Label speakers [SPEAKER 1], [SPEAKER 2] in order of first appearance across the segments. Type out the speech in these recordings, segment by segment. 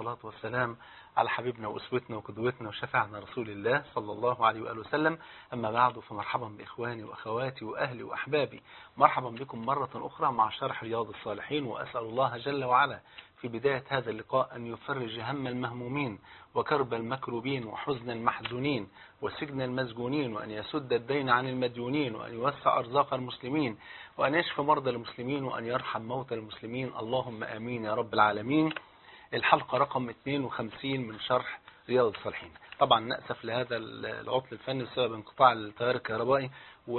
[SPEAKER 1] والصلاة والسلام على حبيبنا وأسوتنا وقدوتنا وشفعنا رسول الله صلى الله عليه وآله وسلم أما بعد فمرحبا بإخواني وأخواتي وأهلي وأحبابي مرحبا بكم مرة أخرى مع شرح رياض الصالحين وأسأل الله جل وعلا في بداية هذا اللقاء أن يفرج هم المهمومين وكرب المكروبين وحزن المحزونين وسجن المسجونين وأن يسد الدين عن المديونين وأن يوسع أرزاق المسلمين وأن يشفي مرضى المسلمين وأن يرحم موتى المسلمين اللهم آمين يا رب العالمين الحلقة رقم 52 من شرح رياض الصالحين طبعا نأسف لهذا العطل الفني بسبب انقطاع التيار الكهربائي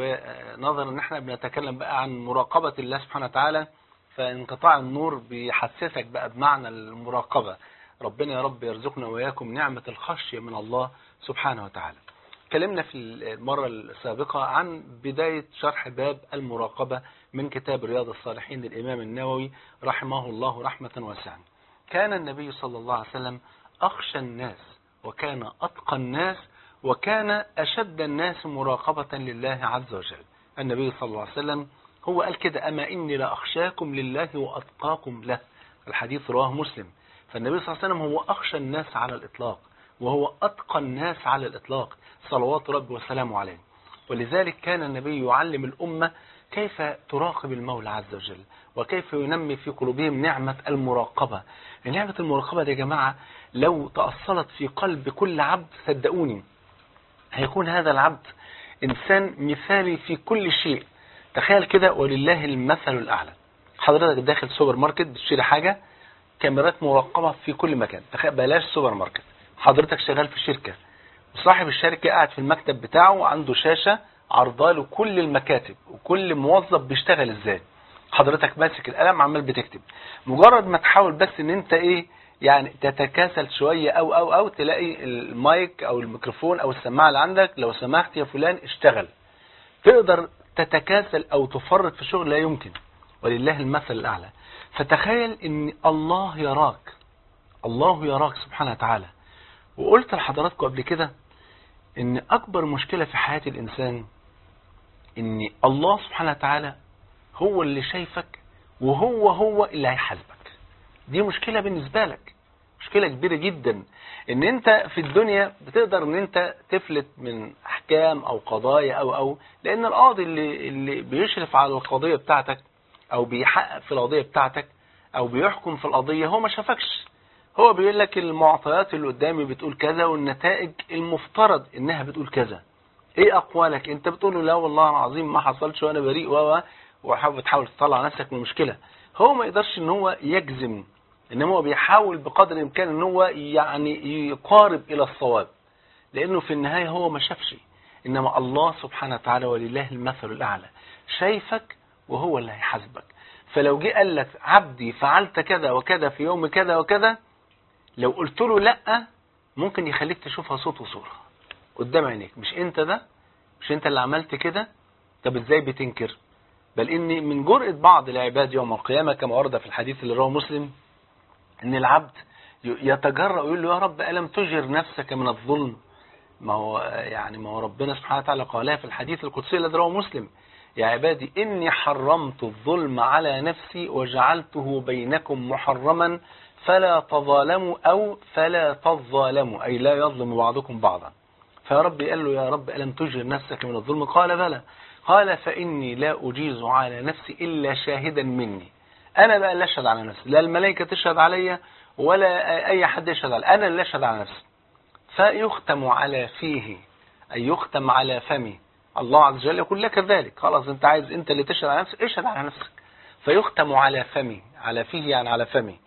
[SPEAKER 1] ونظرا ان احنا بنتكلم بقى عن مراقبة الله سبحانه وتعالى فانقطاع النور بيحسسك بقى بمعنى المراقبة ربنا يا رب يرزقنا وإياكم نعمة الخشية من الله سبحانه وتعالى اتكلمنا في المرة السابقة عن بداية شرح باب المراقبة من كتاب رياض الصالحين للإمام النووي رحمه الله رحمة واسعة كان النبي صلى الله عليه وسلم أخشى الناس وكان أتقى الناس وكان أشد الناس مراقبة لله عز وجل النبي صلى الله عليه وسلم هو قال كده أما إني لأخشاكم لله وأتقاكم له الحديث رواه مسلم فالنبي صلى الله عليه وسلم هو أخشى الناس على الإطلاق وهو أتقى الناس على الإطلاق صلوات ربي وسلامه عليه ولذلك كان النبي يعلم الأمة كيف تراقب المولى عز وجل وكيف ينمي في قلوبهم نعمة المراقبة نعمة المراقبة دي يا جماعة لو تأصلت في قلب كل عبد صدقوني هيكون هذا العبد إنسان مثالي في كل شيء تخيل كده ولله المثل الأعلى حضرتك داخل سوبر ماركت بتشتري حاجة كاميرات مراقبة في كل مكان تخيل بلاش سوبر ماركت حضرتك شغال في شركة وصاحب الشركة قاعد في المكتب بتاعه وعنده شاشة عرضاله كل المكاتب وكل موظف بيشتغل ازاي حضرتك ماسك القلم عمال بتكتب مجرد ما تحاول بس ان انت ايه يعني تتكاسل شوية او او او تلاقي المايك او الميكروفون او السماعة اللي عندك لو سمحت يا فلان اشتغل تقدر تتكاسل او تفرط في شغل لا يمكن ولله المثل الاعلى فتخيل ان الله يراك الله يراك سبحانه وتعالى وقلت لحضراتكم قبل كده ان اكبر مشكلة في حياة الانسان ان الله سبحانه وتعالى هو اللي شايفك وهو هو اللي هيحاسبك دي مشكلة بالنسبة لك مشكلة كبيرة جدا ان انت في الدنيا بتقدر ان انت تفلت من احكام او قضايا او او لان القاضي اللي, اللي بيشرف على القضية بتاعتك او بيحقق في القضية بتاعتك او بيحكم في القضية هو ما شافكش هو بيقول لك المعطيات اللي قدامي بتقول كذا والنتائج المفترض انها بتقول كذا ايه اقوالك انت بتقول له لا والله العظيم ما حصلش وانا بريء و وحاول تحاول تطلع نفسك من المشكله هو ما يقدرش ان هو يجزم انما هو بيحاول بقدر الامكان ان هو يعني يقارب الى الصواب لانه في النهايه هو ما شافش انما الله سبحانه وتعالى ولله المثل الاعلى شايفك وهو اللي هيحاسبك فلو جه قال لك عبدي فعلت كذا وكذا في يوم كذا وكذا لو قلت له لا ممكن يخليك تشوفها صوت وصورة قدام عينيك مش انت ده مش انت اللي عملت كده طب ازاي بتنكر بل ان من جرأة بعض العباد يوم القيامة كما ورد في الحديث اللي رواه مسلم ان العبد يتجرأ ويقول له يا رب ألم تجر نفسك من الظلم ما هو يعني ما هو ربنا سبحانه وتعالى قالها في الحديث القدسي الذي رواه مسلم يا عبادي إني حرمت الظلم على نفسي وجعلته بينكم محرما فلا تظالموا أو فلا تظالموا أي لا يظلم بعضكم بعضا فيا رب قال له يا رب ألم تجر نفسك من الظلم قال بلى قال فإني لا أجيز على نفسي إلا شاهدا مني أنا بقى اللي أشهد على نفسي لا الملائكة تشهد علي ولا أي حد يشهد علي أنا اللي أشهد على نفسي فيختم على فيه أي يختم على فمي الله عز وجل يقول لك ذلك خلاص أنت عايز أنت اللي تشهد على نفسك اشهد على نفسك فيختم على فمي على فيه يعني على فمي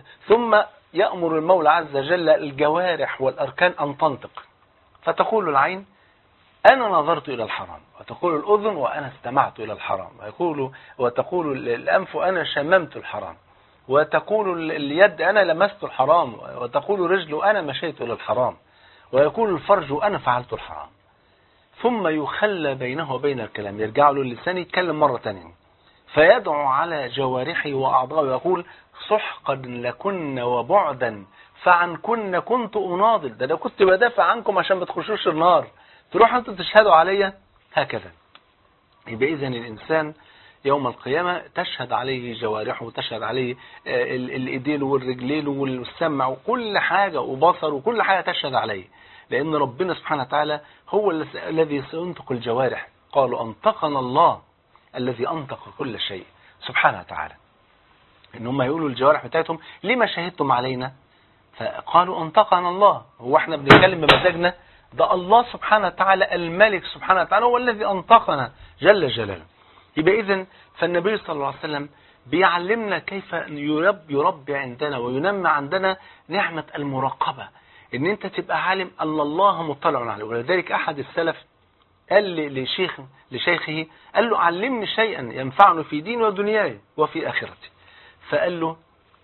[SPEAKER 1] ثم يأمر المولى عز وجل الجوارح والأركان أن تنطق فتقول العين أنا نظرت إلى الحرام وتقول الأذن وأنا استمعت إلى الحرام ويقول وتقول الأنف أنا شممت الحرام وتقول اليد أنا لمست الحرام وتقول الرجل أنا مشيت إلى الحرام ويقول الفرج أنا فعلت الحرام ثم يخلى بينه وبين الكلام يرجع له اللسان يتكلم مرة تانية فيدعو على جوارحه وأعضائه ويقول سحقا لكن وبعدا فعن كن كنت أناضل ده أنا كنت بدافع عنكم عشان ما تخشوش النار تروح أنتوا تشهدوا عليا هكذا يبقى إذا الإنسان يوم القيامة تشهد عليه جوارحه وتشهد عليه آه، ال- الايدين والرجلين والسمع وكل حاجة وبصر وكل حاجة تشهد عليه لأن ربنا سبحانه وتعالى هو الذي- الذي سينطق الجوارح قالوا أنطقنا الله الذي أنطق كل شيء سبحانه وتعالى إن هم يقولوا الجوارح بتاعتهم لما شهدتم علينا فقالوا أنطقنا الله هو احنا بنتكلم بمزاجنا ده الله سبحانه وتعالى الملك سبحانه وتعالى هو الذي أنطقنا جل جلاله يبقى إذن فالنبي صلى الله عليه وسلم بيعلمنا كيف يرب يربي عندنا وينمى عندنا نعمة المراقبة ان انت تبقى عالم ان الله مطلع عليه ولذلك احد السلف قال ل- لشيخ لشيخه قال له علمني شيئا ينفعني في ديني ودنياي وفي اخرتي فقال له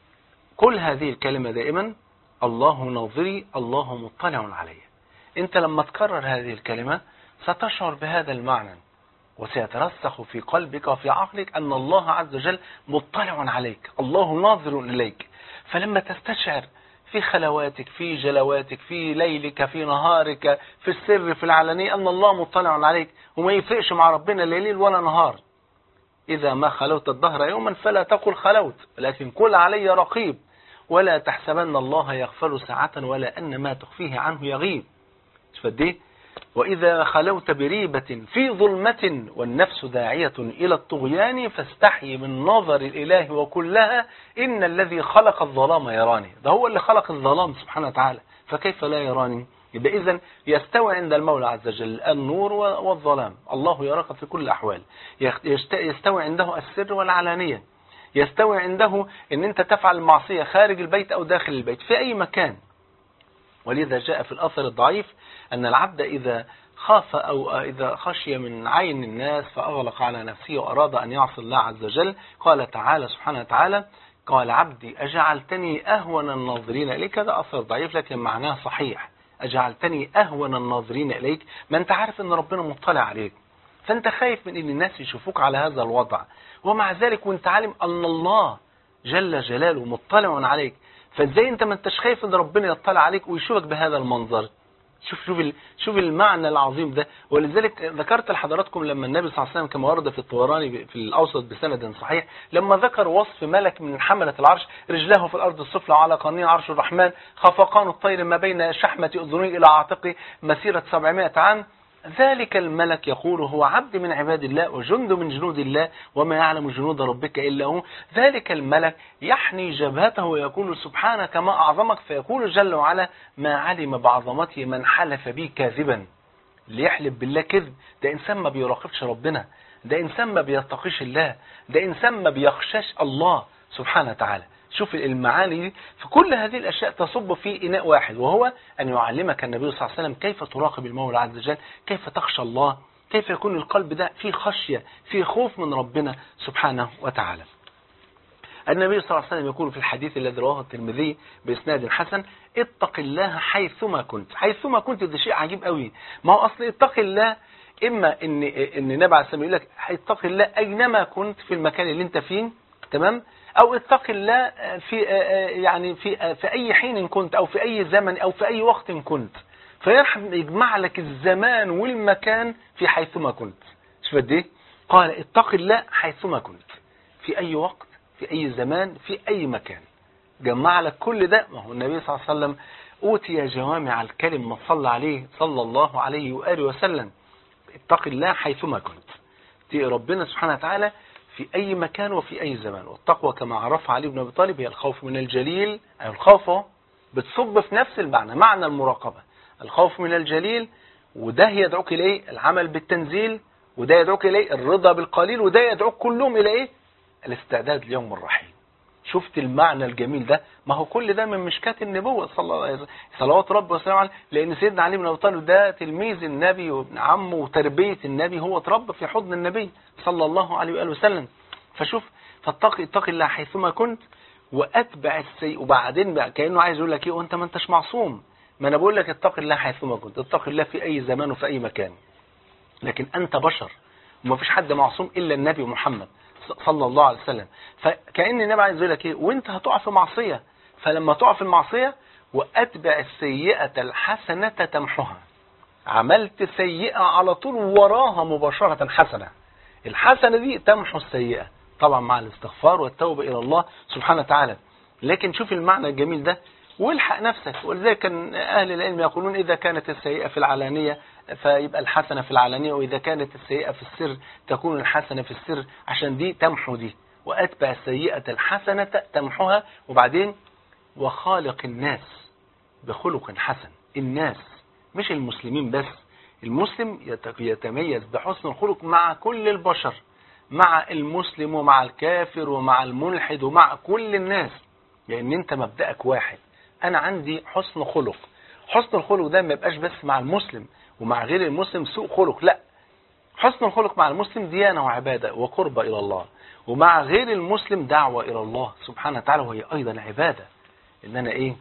[SPEAKER 1] قل هذه الكلمة دائما الله ناظري الله مطلع علي انت لما تكرر هذه الكلمة ستشعر بهذا المعنى وسيترسخ في قلبك وفي عقلك أن الله عز وجل مطلع عليك الله ناظر إليك فلما تستشعر في خلواتك في جلواتك في ليلك في نهارك في السر في العلانية أن الله مطلع عليك وما يفرقش مع ربنا لا ليل ولا نهار إذا ما خلوت الدهر يوما فلا تقل خلوت لكن قل علي رقيب ولا تحسبن الله يغفل ساعة ولا أن ما تخفيه عنه يغيب فدي وإذا خلوت بريبة في ظلمة والنفس داعية إلى الطغيان فاستحي من نظر الإله وكلها إن الذي خلق الظلام يراني ده هو اللي خلق الظلام سبحانه وتعالى فكيف لا يراني يبقى إذن يستوي عند المولى عز وجل النور والظلام الله يراك في كل الأحوال يست- يستوي عنده السر والعلانية يستوي عنده ان انت تفعل المعصية خارج البيت او داخل البيت في اي مكان ولذا جاء في الأثر الضعيف أن العبد إذا خاف أو إذا خشي من عين الناس فأغلق على نفسه وأراد أن يعصي الله عز وجل قال تعالى سبحانه وتعالى قال عبدي أجعلتني أهون الناظرين إليك هذا أثر ضعيف لكن معناه صحيح أجعلتني أهون الناظرين إليك ما أنت عارف أن ربنا مطلع عليك فأنت خايف من أن الناس يشوفوك على هذا الوضع ومع ذلك وأنت عالم أن الله جل جلاله مطلع عليك فازاي انت ما انتش خايف ان ربنا يطلع عليك ويشوفك بهذا المنظر شوف شوف ال- شوف المعنى العظيم ده ولذلك ذكرت لحضراتكم لما النبي صلى الله عليه وسلم كما ورد في الطبراني في الاوسط بسند صحيح لما ذكر وصف ملك من حملة العرش رجله في الارض السفلى على قرنين عرش الرحمن خفقان الطير ما بين شحمة اذنيه الى عاتقه مسيرة 700 عام ذلك الملك يقول هو عبد من عباد الله وجند من جنود الله وما يعلم جنود ربك إلا هو ذلك الملك يحني جبهته ويقول سبحانك ما أعظمك فيقول جل وعلا ما علم بعظمته من حلف بي كاذبا اللي يحلف بالله كذب ده إنسان ما بيراقبش ربنا ده إنسان ما بيتقيش الله ده إنسان ما بيخشاش الله سبحانه وتعالى شوف المعاني دي فكل هذه الأشياء تصب في إناء واحد وهو أن يعلمك النبي صلى الله عليه وسلم كيف تراقب المولى عز وجل كيف تخشى الله كيف يكون القلب ده فيه خشية فيه خوف من ربنا سبحانه وتعالى النبي صلى الله عليه وسلم يقول في الحديث الذي رواه الترمذي بإسناد حسن اتق الله حيثما كنت حيثما كنت ده شيء عجيب قوي ما هو أصل اتق الله إما إن إن النبي عليه الصلاة والسلام يقول لك اتق الله أينما كنت في المكان اللي أنت فيه تمام أو اتق الله في يعني في في أي حين كنت أو في أي زمن أو في أي وقت كنت فيرحم يجمع لك الزمان والمكان في حيثما كنت شوف قد ايه قال اتق الله حيثما كنت في أي وقت في أي زمان في أي مكان جمع لك كل ده ما هو النبي صلى الله عليه وسلم أوتي جوامع الكلم ما صلى عليه صلى الله عليه وآله وسلم اتق الله حيثما كنت تقي ربنا سبحانه وتعالى في أي مكان وفي أي زمان والتقوى كما عرفها علي بن أبي طالب هي الخوف من الجليل أي الخوف أهو بتصب في نفس المعنى معنى المراقبة الخوف من الجليل وده يدعوك إليه العمل بالتنزيل وده يدعوك إليه الرضا بالقليل وده يدعوك كلهم إلى إيه الاستعداد ليوم الرحيل شفت المعنى الجميل ده ما هو كل ده من مشكات النبوة صلى الله عليه وسلم صلوات ربي وسلامه عليه لأن سيدنا علي بن أبي طالب ده تلميذ النبي وابن عمه وتربية النبي هو اتربى في حضن النبي صلى الله عليه وآله وسلم فشوف فاتقي اتقي الله حيثما كنت وأتبع السيء وبعدين بقى كأنه عايز يقول لك إيه وأنت ما أنتش معصوم ما أنا بقول لك اتقي الله حيثما كنت اتقي الله في أي زمان وفي أي مكان لكن أنت بشر وما فيش حد معصوم إلا النبي محمد صلى الله عليه وسلم فكأن النبي عايز يقول لك ايه وانت هتقع في معصية فلما تقع في المعصية وأتبع السيئة الحسنة تمحها عملت سيئة على طول وراها مباشرة حسنة الحسنة دي تمحو السيئة طبعا مع الاستغفار والتوبة إلى الله سبحانه وتعالى لكن شوف المعنى الجميل ده والحق نفسك ولذلك كان أهل العلم يقولون إذا كانت السيئة في العلانية فيبقى الحسنة في العلانية وإذا كانت السيئة في السر تكون الحسنة في السر عشان دي تمحو دي وأتبع السيئة الحسنة تمحوها وبعدين وخالق الناس بخلق حسن الناس مش المسلمين بس المسلم يتميز بحسن الخلق مع كل البشر مع المسلم ومع الكافر ومع الملحد ومع كل الناس لأن أنت مبدأك واحد أنا عندي حسن خلق حسن الخلق ده ما يبقاش بس مع المسلم ومع غير المسلم سوء خلق لا حسن الخلق مع المسلم ديانة وعبادة وقربة إلى الله ومع غير المسلم دعوة إلى الله سبحانه وتعالى وهي أيضا عبادة إن أنا إيه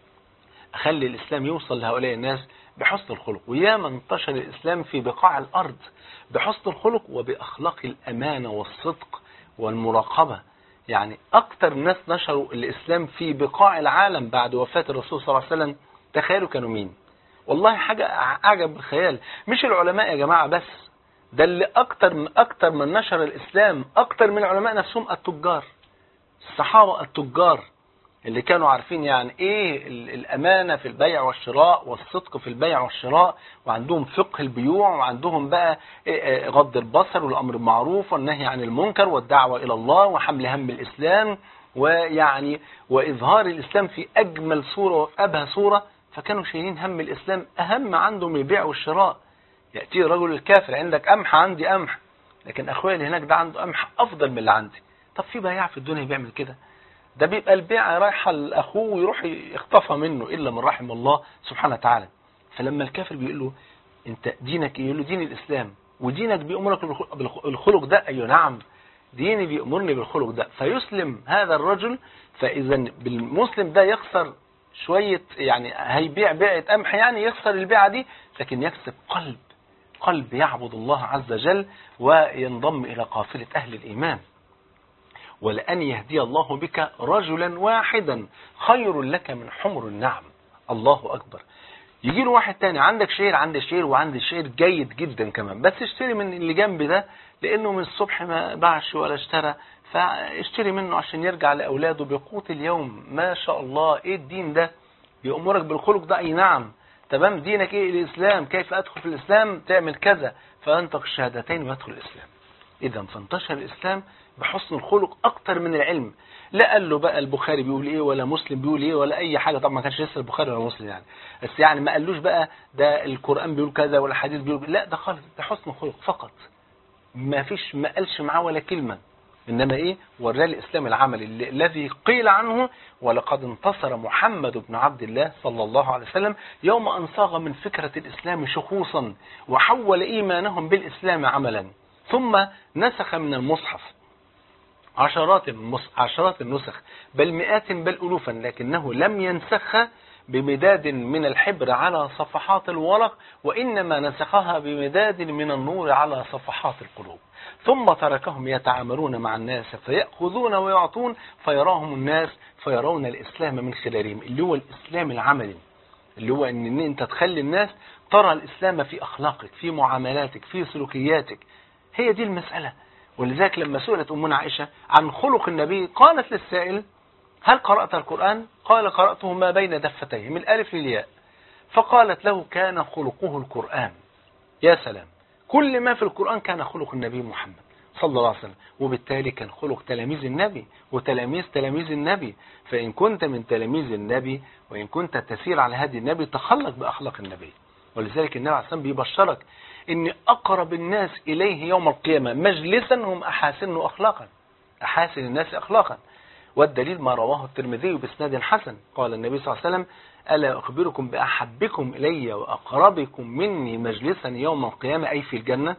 [SPEAKER 1] أخلي الإسلام يوصل لهؤلاء الناس بحسن الخلق وياما انتشر الإسلام في بقاع الأرض بحسن الخلق وبأخلاق الأمانة والصدق والمراقبة يعني أكتر ناس نشروا الإسلام في بقاع العالم بعد وفاة الرسول صلى الله عليه وسلم تخيلوا كانوا مين والله حاجة أعجب بالخيال مش العلماء يا جماعة بس ده اللي أكتر من أكتر من نشر الإسلام أكتر من العلماء نفسهم التجار الصحابة التجار اللي كانوا عارفين يعني ايه الامانة في البيع والشراء والصدق في البيع والشراء وعندهم فقه البيوع وعندهم بقى غض البصر والامر بالمعروف والنهي عن المنكر والدعوة الى الله وحمل هم الاسلام ويعني واظهار الاسلام في اجمل صورة وابهى صورة فكانوا شايلين هم الاسلام اهم عندهم البيع والشراء يأتي رجل الكافر عندك قمح عندي قمح لكن اخويا اللي هناك ده عنده قمح افضل من اللي عندي طب في بياع في الدنيا بيعمل كده ده بيبقى البيعة رايحة لأخوه ويروح يخطفها منه إلا من رحم الله سبحانه وتعالى فلما الكافر بيقول له أنت دينك إيه؟ يقول له دين الإسلام ودينك بيأمرك بالخلق ده أيوه نعم ديني بيأمرني بالخلق ده فيسلم هذا الرجل فإذا بالمسلم ده يخسر شوية يعني هيبيع بيعة قمح يعني يخسر البيعة دي لكن يكسب قلب قلب يعبد الله عز وجل وينضم إلى قافلة أهل الإيمان ولأن يهدي الله بك رجلا واحدا خير لك من حمر النعم الله أكبر يجي له واحد تاني عندك شير عندي شير وعندي شير جيد جدا كمان بس اشتري من اللي جنب ده لأنه من الصبح ما باعش ولا اشترى فاشتري منه عشان يرجع لأولاده بقوت اليوم ما شاء الله ايه الدين ده بيأمرك بالخلق ده اي نعم تمام دينك ايه الإسلام كيف أدخل في الإسلام تعمل كذا فأنطق الشهادتين ويدخل الإسلام إذا فانتشر الإسلام بحسن الخلق أكتر من العلم لا قال له بقى البخاري بيقول إيه ولا مسلم بيقول إيه ولا أي حاجة طبعا ما كانش لسه البخاري ولا مسلم يعني بس يعني ما قالوش بقى ده القرآن بيقول كذا ولا الحديث بيقول لا ده خالص ده حسن خلق فقط ما فيش ما قالش معاه ولا كلمة إنما إيه وراه الإسلام العملي الذي قيل عنه ولقد انتصر محمد بن عبد الله صلى الله عليه وسلم يوم أن صاغ من فكرة الإسلام شخوصا وحول إيمانهم بالإسلام عملا ثم نسخ من المصحف عشرات عشرات النسخ بل مئات بل ألوفا لكنه لم ينسخها بمداد من الحبر على صفحات الورق وإنما نسخها بمداد من النور على صفحات القلوب ثم تركهم يتعاملون مع الناس فيأخذون ويعطون فيراهم الناس فيرون الإسلام من خلالهم اللي هو الإسلام العملي اللي هو ان انت تخلي الناس ترى الإسلام في أخلاقك في معاملاتك في سلوكياتك هي دي المسألة ولذلك لما سئلت أمنا عائشة عن خلق النبي قالت للسائل هل قرأت القرآن قال قرأته ما بين دفتيه من الألف للياء فقالت له كان خلقه القرآن يا سلام كل ما في القرآن كان خلق النبي محمد صلى الله عليه وسلم وبالتالي كان خلق تلاميذ النبي وتلاميذ تلاميذ النبي فإن كنت من تلاميذ النبي وإن كنت تسير على هذه النبي تخلق بأخلاق النبي ولذلك النبي عليه الصلاة بيبشرك ان اقرب الناس اليه يوم القيامة مجلسا هم احاسن اخلاقا احاسن الناس اخلاقا والدليل ما رواه الترمذي باسناد حسن قال النبي صلى الله عليه وسلم ألا أخبركم بأحبكم إلي وأقربكم مني مجلسا يوم القيامة أي في الجنة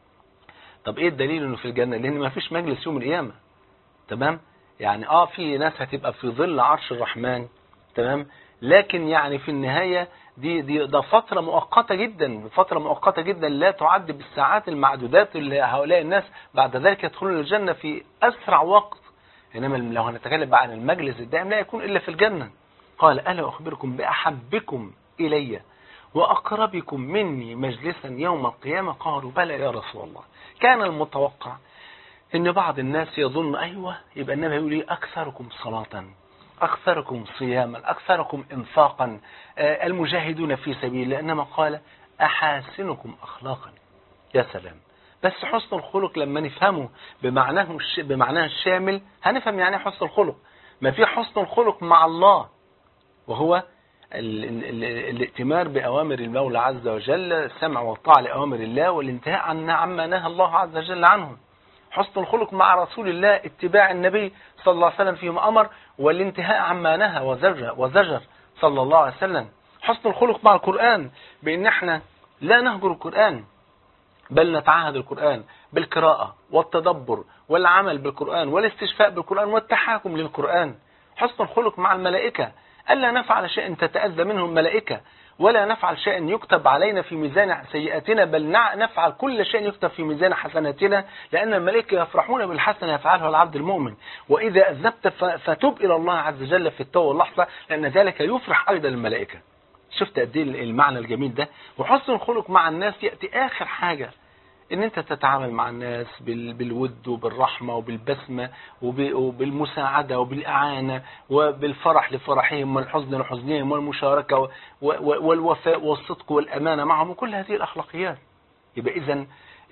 [SPEAKER 1] طب إيه الدليل أنه في الجنة لأن ما فيش مجلس يوم القيامة تمام يعني آه في ناس هتبقى في ظل عرش الرحمن تمام لكن يعني في النهاية دي دي ده فترة مؤقتة جدا فترة مؤقتة جدا لا تعد بالساعات المعدودات اللي هؤلاء الناس بعد ذلك يدخلون الجنة في أسرع وقت إنما لو هنتكلم بقى عن المجلس الدائم لا يكون إلا في الجنة قال ألا أخبركم بأحبكم إلي وأقربكم مني مجلسا يوم القيامة قالوا بلى يا رسول الله كان المتوقع ان بعض الناس يظن ايوه يبقى النبي يقول ايه اكثركم صلاة اكثركم صياما اكثركم انفاقا آه، المجاهدون في سبيل الله انما قال احاسنكم اخلاقا يا سلام بس حسن الخلق لما نفهمه بمعناه الش... بمعناه الشامل هنفهم يعني إيه حسن الخلق ما في حسن الخلق مع الله وهو ال... ال... ال... الائتمار بأوامر المولى عز وجل السمع والطاعة لأوامر الله والانتهاء عن عما نهى الله عز وجل عنه حسن الخلق مع رسول الله اتباع النبي صلى الله عليه وسلم فيما أمر والانتهاء عما نهى وزجر, وزجر صلى الله عليه وسلم حسن الخلق مع القرآن بأن احنا لا نهجر القرآن بل نتعهد القرآن بالقراءة والتدبر والعمل بالقرآن والاستشفاء بالقرآن والتحاكم للقرآن حسن الخلق مع الملائكة ألا نفعل شيء تتأذى منه الملائكة ولا نفعل شيء يكتب علينا في ميزان سيئاتنا بل نفعل كل شيء يكتب في ميزان حسناتنا لأن الملائكة يفرحون بالحسنة يفعلها العبد المؤمن وإذا أذنبت فتب إلى الله عز وجل في التو واللحظة لأن ذلك يفرح أيضا الملائكة شفت قد ايه المعنى الجميل ده وحسن الخلق مع الناس يأتي آخر حاجة ان انت تتعامل مع الناس بالود وبالرحمة وبالبسمة وبالمساعدة وبالإعانة وبالفرح لفرحهم والحزن لحزنهم والمشاركة والوفاء والصدق والأمانة معهم وكل هذه الأخلاقيات يبقى إذا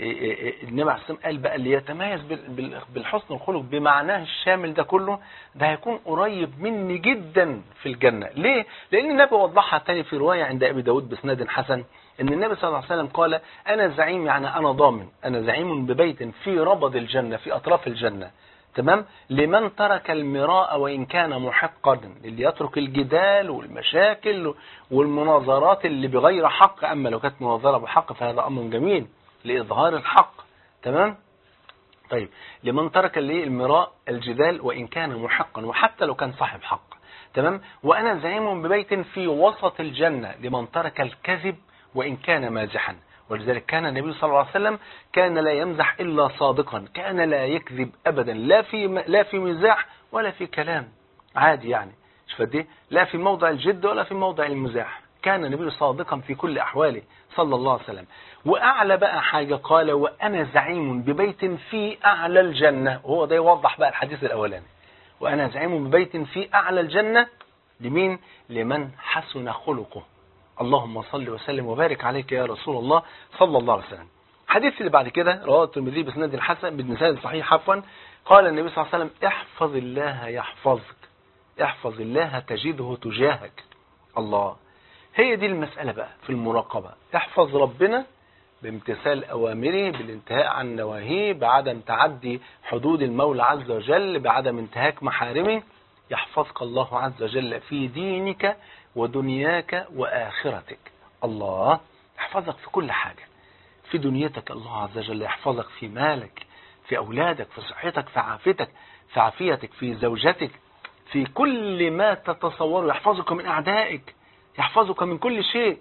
[SPEAKER 1] النبي عليه الصلاة قال بقى اللي يتميز بالحسن الخلق بمعناه الشامل ده كله ده هيكون قريب مني جدا في الجنة ليه؟ لأن النبي وضحها تاني في رواية عند أبي داود بسناد حسن ان النبي صلى الله عليه وسلم قال انا زعيم يعني انا ضامن انا زعيم ببيت في ربض الجنة في اطراف الجنة تمام لمن ترك المراء وإن كان محقا اللي يترك الجدال والمشاكل والمناظرات اللي بغير حق أما لو كانت مناظرة بحق فهذا أمر جميل لإظهار الحق تمام طيب لمن ترك اللي المراء الجدال وإن كان محقا وحتى لو كان صاحب حق تمام وأنا زعيم ببيت في وسط الجنة لمن ترك الكذب وإن كان مازحا ولذلك كان النبي صلى الله عليه وسلم كان لا يمزح إلا صادقا كان لا يكذب أبدا لا في لا في مزاح ولا في كلام عادي يعني شوف دي لا في موضع الجد ولا في موضع المزاح كان النبي صادقا في كل أحواله صلى الله عليه وسلم وأعلى بقى حاجة قال وأنا زعيم ببيت في أعلى الجنة وهو ده يوضح بقى الحديث الأولاني وأنا زعيم ببيت في أعلى الجنة لمين لمن حسن خلقه اللهم صل وسلم وبارك عليك يا رسول الله صلى الله عليه وسلم الحديث اللي بعد كده رواه الترمذي بسند الحسن بسند صحيح عفوا قال النبي صلى الله عليه وسلم احفظ الله يحفظك احفظ الله تجده تجاهك الله هي دي المسألة بقى في المراقبة احفظ ربنا بامتثال أوامره بالانتهاء عن نواهيه بعدم تعدي حدود المولى عز وجل بعدم انتهاك محارمه يحفظك الله عز وجل في دينك ودنياك وآخرتك الله يحفظك في كل حاجة في دنيتك الله عز وجل يحفظك في مالك في أولادك في صحتك في عافيتك في عافيتك في زوجتك في كل ما تتصوره يحفظك من أعدائك يحفظك من كل شيء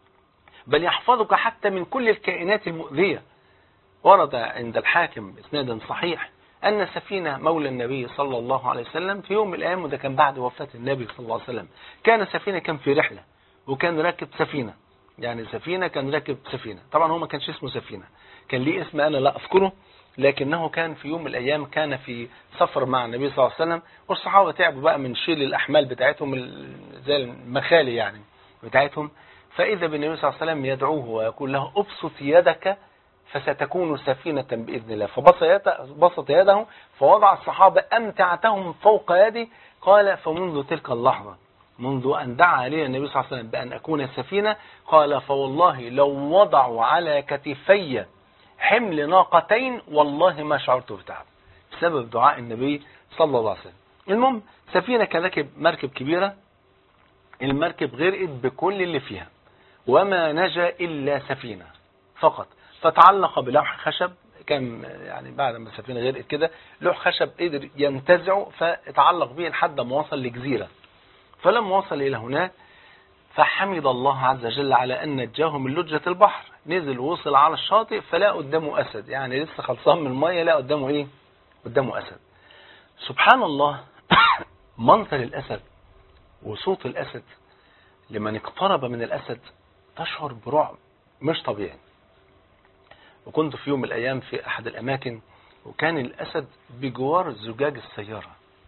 [SPEAKER 1] بل يحفظك حتى من كل الكائنات المؤذية ورد عند الحاكم اسناد صحيح أن سفينة مولى النبي صلى الله عليه وسلم في يوم من الأيام وده كان بعد وفاة النبي صلى الله عليه وسلم كان سفينة كان في رحلة وكان راكب سفينة يعني سفينة كان راكب سفينة طبعا هو ما كانش اسمه سفينة كان ليه اسم أنا لا أذكره لكنه كان في يوم من الأيام كان في سفر مع النبي صلى الله عليه وسلم والصحابة تعبوا بقى من شيل الأحمال بتاعتهم زي المخالي يعني بتاعتهم فإذا بالنبي صلى الله عليه وسلم يدعوه ويقول له أبسط يدك فستكون سفينة بإذن الله فبسط يده فوضع الصحابة أمتعتهم فوق يدي قال فمنذ تلك اللحظة منذ أن دعا لي النبي صلى الله عليه وسلم بأن أكون سفينة قال فوالله لو وضعوا على كتفي حمل ناقتين والله ما شعرت بتعب بسبب دعاء النبي صلى الله عليه وسلم المهم سفينة كان راكب مركب كبيرة المركب غرقت بكل اللي فيها وما نجا إلا سفينة فقط فتعلق بلوح خشب كان يعني بعد ما السفينة غرقت كده لوح خشب قدر ينتزعه فاتعلق به لحد ما وصل لجزيرة فلما وصل إلى هناك فحمد الله عز وجل على أن نجاه من لجة البحر نزل ووصل على الشاطئ فلا قدامه أسد يعني لسه خلصان من المية لا قدامه إيه قدامه أسد سبحان الله منظر الأسد وصوت الأسد لمن اقترب من الأسد تشعر برعب مش طبيعي وكنت في يوم من الأيام في أحد الأماكن وكان الأسد بجوار زجاج السيارة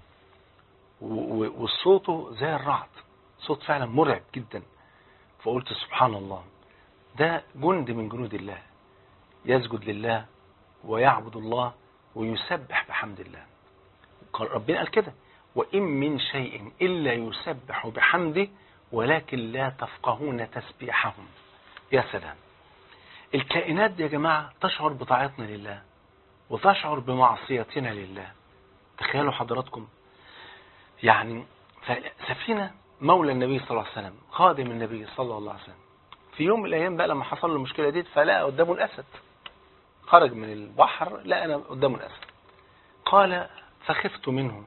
[SPEAKER 1] وصوته زي الرعد صوت فعلا مرعب جدا فقلت سبحان الله ده جند من جنود الله يسجد لله ويعبد الله ويسبح بحمد الله قال ربنا قال كده وإن من شيء إلا يسبح بحمده ولكن لا تفقهون تسبيحهم يا سلام الكائنات دي يا جماعة تشعر بطاعتنا لله وتشعر بمعصيتنا لله تخيلوا حضراتكم يعني سفينة مولى النبي صلى الله عليه وسلم خادم النبي صلى الله عليه وسلم في يوم من الأيام بقى لما حصل له المشكلة دي فلقى قدامه الأسد خرج من البحر لقى أنا قدامه الأسد قال فخفت منه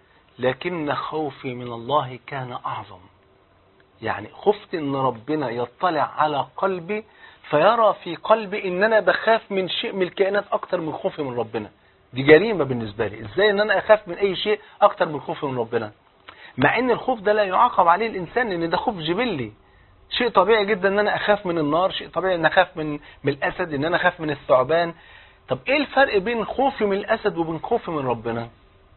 [SPEAKER 1] لكن خوفي من الله كان أعظم يعني خفت ان ربنا يطلع على قلبي فيرى في قلبي ان انا بخاف من شيء من الكائنات اكتر من خوفي من ربنا دي جريمة بالنسبة لي ازاي ان انا اخاف من اي شيء اكتر من خوفي من ربنا مع ان الخوف ده لا يعاقب عليه الانسان ان ده خوف جبلي شيء طبيعي جدا ان انا اخاف من النار شيء طبيعي ان اخاف من من الاسد ان انا اخاف من الثعبان طب ايه الفرق بين خوفي من الاسد وبين خوفي من ربنا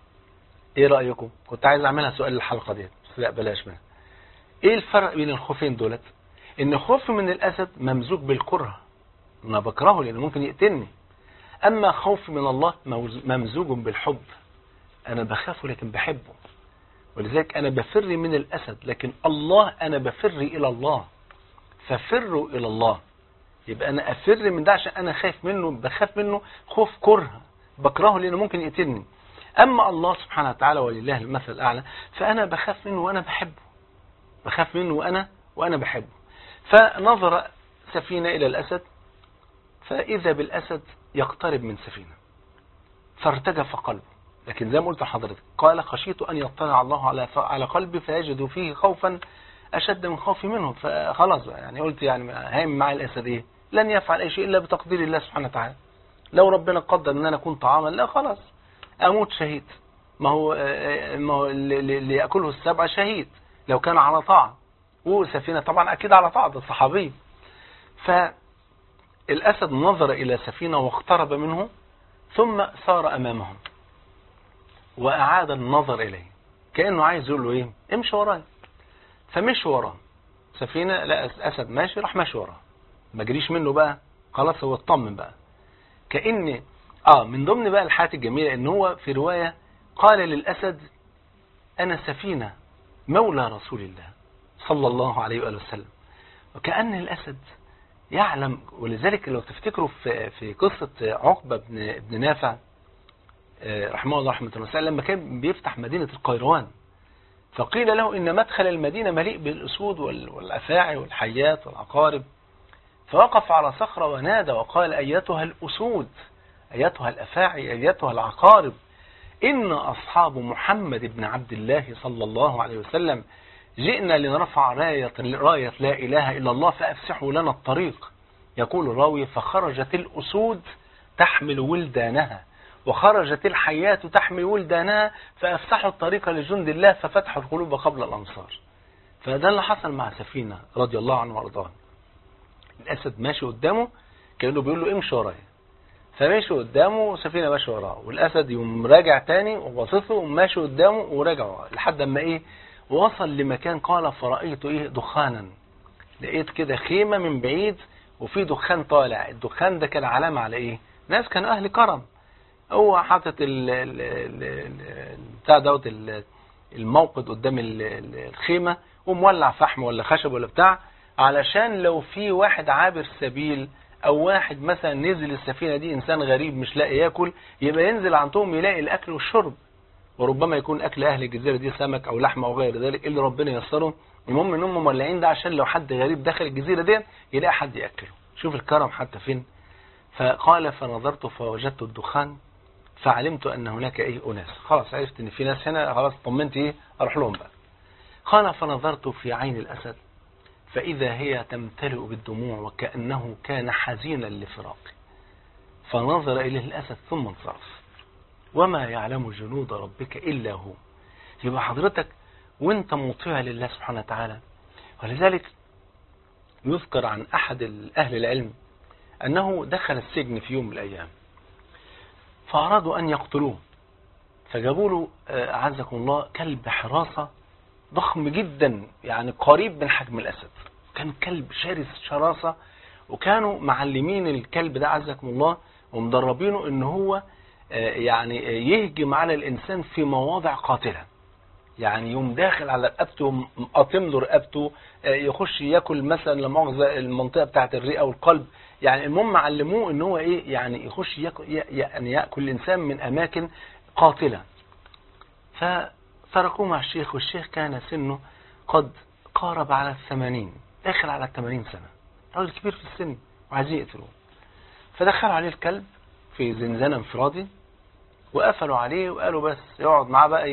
[SPEAKER 1] ايه رايكم كنت عايز اعملها سؤال الحلقه دي بس لا بلاش منها ايه الفرق بين الخوفين دولت ان خوفي من الاسد ممزوج بالكره انا بكرهه لانه ممكن يقتلني اما خوفي من الله ممزوج بالحب انا بخافه لكن بحبه ولذلك انا بفر من الاسد لكن الله انا بفر الى الله ففروا الى الله يبقى انا افر من ده عشان انا خايف منه بخاف منه خوف كره بكرهه لانه ممكن يقتلني اما الله سبحانه وتعالى ولله المثل الاعلى فانا بخاف منه وانا بحبه بخاف منه وانا وانا بحبه فنظر سفينة الى الاسد فاذا بالاسد يقترب من سفينة فارتجف قلبه لكن زي ما قلت لحضرتك قال خشيت ان يطلع الله على على قلبي فيجد فيه خوفا اشد من خوفي منه فخلاص بقى يعني قلت يعني هايم مع الاسد ايه لن يفعل اي شيء الا بتقدير الله سبحانه وتعالى لو ربنا قدر ان انا اكون طعاما لا خلاص اموت شهيد ما هو ما هو اللي ياكله السبع شهيد لو كان على طاعه وسفينه طبعا اكيد على طاعه ده صحابي فالاسد نظر الى سفينه واقترب منه ثم سار امامهم واعاد النظر اليه كانه عايز يقول له ايه امشي ورايا فمشي وراه سفينه لا اسد ماشي راح ماشي وراه ما جريش منه بقى خلاص هو اطمن بقى كأن اه من ضمن بقى الحاجات الجميلة ان هو في رواية قال للأسد أنا سفينة مولى رسول الله صلى الله عليه وآله وسلم وكأن الأسد يعلم ولذلك لو تفتكروا في في قصة عقبة بن ابن نافع رحمه الله رحمة الله لما كان بيفتح مدينة القيروان فقيل له إن مدخل المدينة مليء بالأسود والأفاعي والحيات والعقارب فوقف على صخرة ونادى وقال أيتها الأسود أيتها الأفاعي أيتها العقارب إن أصحاب محمد بن عبد الله صلى الله عليه وسلم جئنا لنرفع راية, راية لا إله إلا الله فأفسحوا لنا الطريق يقول الراوي فخرجت الأسود تحمل ولدانها وخرجت الحيات تحمل ولدانها فأفسحوا الطريق لجند الله ففتحوا القلوب قبل الأنصار فده اللي حصل مع سفينة رضي الله عنه وارضاه الأسد ماشي قدامه كأنه بيقول له امشي ورايا فماشي قدامه وسفينة ماشي وراه والأسد يوم راجع تاني وباصص له وماشي قدامه وراجع وراه لحد اما ايه وصل لمكان قال فرأيت ايه دخانا لقيت كده خيمة من بعيد وفي دخان طالع الدخان ده كان علامة على ايه ناس كانوا اهل كرم هو حاطط بتاع دوت الموقد قدام الخيمة ومولع فحم ولا خشب ولا بتاع علشان لو في واحد عابر سبيل او واحد مثلا نزل السفينة دي انسان غريب مش لاقي ياكل يبقى ينزل عندهم يلاقي الاكل والشرب وربما يكون اكل اهل الجزيرة دي سمك او لحمة او غير ذلك اللي ربنا ييسره المهم ان هم مولعين ده عشان لو حد غريب دخل الجزيرة دي يلاقي حد ياكله شوف الكرم حتى فين فقال فنظرت فوجدت الدخان فعلمت ان هناك ايه اناس خلاص عرفت ان في ناس هنا خلاص طمنت ايه اروح لهم بقى قال فنظرت في عين الاسد فإذا هي تمتلئ بالدموع وكأنه كان حزينا لفراقه فنظر إليه الأسد ثم انصرف وما يعلم جنود ربك إلا هو يبقى حضرتك وانت مطيع لله سبحانه وتعالى ولذلك يذكر عن أحد أهل العلم أنه دخل السجن في يوم من الأيام فأرادوا أن يقتلوه فجابوا له أعزكم الله كلب حراسة ضخم جدا يعني قريب من حجم الأسد كان كلب شرس شراسة وكانوا معلمين الكلب ده عزكم الله ومدربينه ان هو يعني يهجم على الإنسان في مواضع قاتلة يعني يوم داخل على رقبته مقاطم له رقبته يخش ياكل مثلا لمؤاخذه المنطقه بتاعه الرئه والقلب يعني المهم علموه ان هو ايه يعني يخش ياكل يعني ياكل الانسان من اماكن قاتله فتركوه مع الشيخ والشيخ كان سنه قد قارب على الثمانين داخل على الثمانين سنه راجل كبير في السن وعايزين يقتلوه فدخلوا عليه الكلب في زنزانه انفرادي وقفلوا عليه وقالوا بس يقعد معاه بقى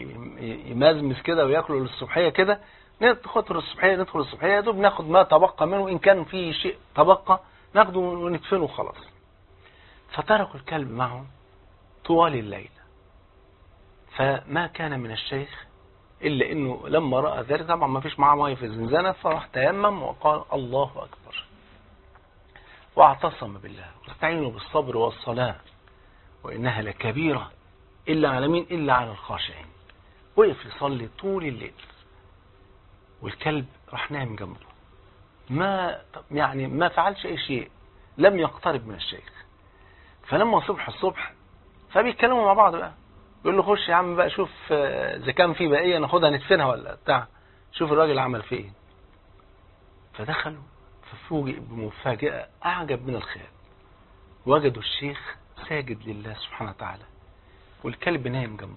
[SPEAKER 1] يمزمز كده وياكلوا الصبحيه كده ندخل الصبحيه ندخل الصبحيه يا دوب ناخد ما تبقى منه ان كان في شيء تبقى ناخده وندفنه خلاص فتركوا الكلب معه طوال الليل فما كان من الشيخ إلا أنه لما رأى ذلك طبعا ما فيش معاه مية في الزنزانة فراح تيمم وقال الله أكبر واعتصم بالله واستعينوا بالصبر والصلاة وإنها لكبيرة إلا على مين إلا على الخاشعين وقف يصلي طول الليل والكلب راح نايم جنبه ما يعني ما فعلش أي شيء لم يقترب من الشيخ فلما صبح الصبح فبيتكلموا مع بعض بقى يقول له خش يا عم بقى شوف اذا كان في بقيه ناخدها ندفنها ولا بتاع شوف الراجل عمل فيه ايه فدخلوا ففوجئ بمفاجأة أعجب من الخيال وجدوا الشيخ ساجد لله سبحانه وتعالى والكلب نايم جنبه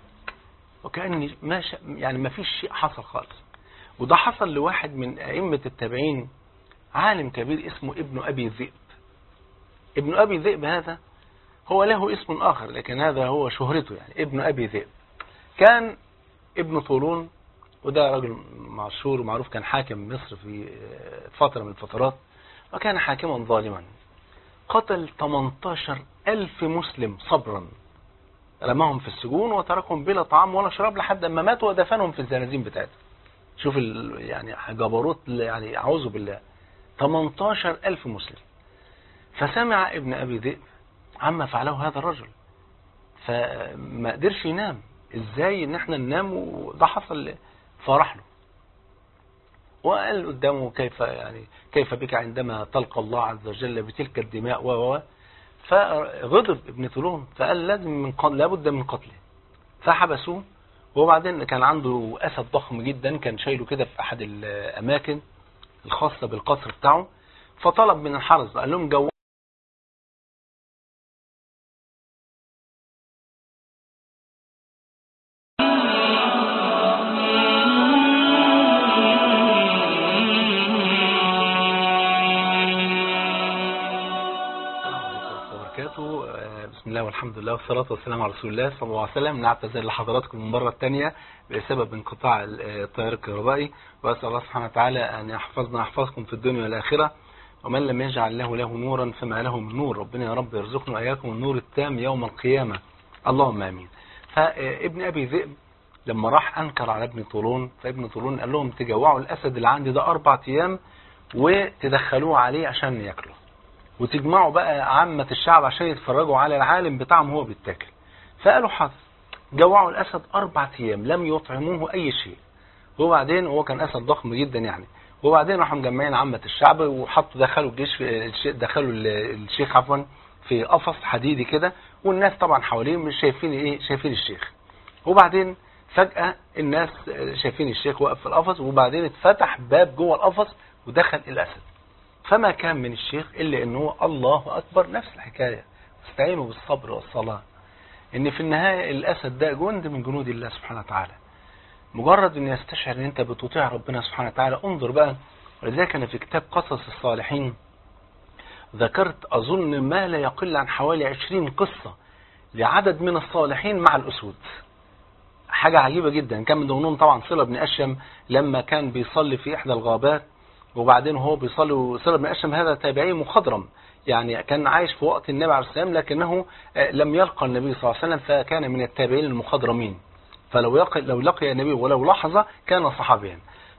[SPEAKER 1] وكأن ما ش... يعني ما فيش شيء حصل خالص وده حصل لواحد من أئمة التابعين عالم كبير اسمه ابن أبي ذئب ابن أبي ذئب هذا هو له اسم آخر لكن هذا هو شهرته يعني ابن أبي ذئب كان ابن طولون وده رجل مشهور ومعروف كان حاكم مصر في فترة من الفترات وكان حاكما ظالما قتل 18 ألف مسلم صبرا رماهم في السجون وتركهم بلا طعام ولا شراب لحد ما ماتوا ودفنهم في الزنازين بتاعتهم شوف يعني جبروت يعني أعوذ بالله 18 ألف مسلم فسمع ابن أبي ذئب عما فعله هذا الرجل فما قدرش ينام ازاي ان احنا ننام وده حصل فرح له وقال قدامه كيف يعني كيف بك عندما تلقى الله عز وجل بتلك الدماء و فغضب ابن طولون فقال لازم من قتل لابد من قتله فحبسوه وبعدين كان عنده اسد ضخم جدا كان شايله كده في احد الاماكن الخاصه بالقصر بتاعه فطلب من الحرس قال لهم جو بسم الله والحمد لله والصلاة والسلام على رسول الله صلى الله عليه وسلم نعتذر لحضراتكم المرة الثانية بسبب انقطاع التيار الكهربائي وأسأل الله سبحانه وتعالى أن يحفظنا ويحفظكم في الدنيا والآخرة ومن لم يجعل له له نورا فما له من نور ربنا يا رب يرزقنا وإياكم النور التام يوم القيامة اللهم آمين فابن أبي ذئب لما راح أنكر على ابن طولون فابن طولون قال لهم تجوعوا الأسد اللي عندي ده أربع أيام وتدخلوه عليه عشان ياكله وتجمعوا بقى عامة الشعب عشان يتفرجوا على العالم بتاعهم هو بيتاكل فقالوا حظ جوعوا الأسد أربع أيام لم يطعموه أي شيء وبعدين هو كان أسد ضخم جدا يعني وبعدين راحوا مجمعين عامة الشعب وحطوا دخلوا الجيش في دخلوا الشيخ عفوا في قفص حديدي كده والناس طبعا حواليه مش شايفين ايه شايفين الشيخ وبعدين فجأة الناس شايفين الشيخ واقف في القفص وبعدين اتفتح باب جوه القفص ودخل الأسد فما كان من الشيخ إلا أنه الله أكبر نفس الحكاية استعينوا بالصبر والصلاة ان في النهاية الأسد ده جند من جنود الله سبحانه وتعالى مجرد ان يستشعر ان انت بتطيع ربنا سبحانه وتعالى انظر بقى ولذلك انا في كتاب قصص الصالحين ذكرت اظن ما لا يقل عن حوالي عشرين قصة لعدد من الصالحين مع الاسود حاجة عجيبة جدا كان من ضمنهم طبعا صلة بن أشم لما كان بيصلي في إحدى الغابات وبعدين هو بيصلي وصلة بن أشم هذا تابعي مخضرم يعني كان عايش في وقت النبي عليه السلام لكنه لم يلقى النبي صلى الله عليه وسلم فكان من التابعين المخضرمين فلو يلقى لو لقي النبي ولو لحظة كان صحابيا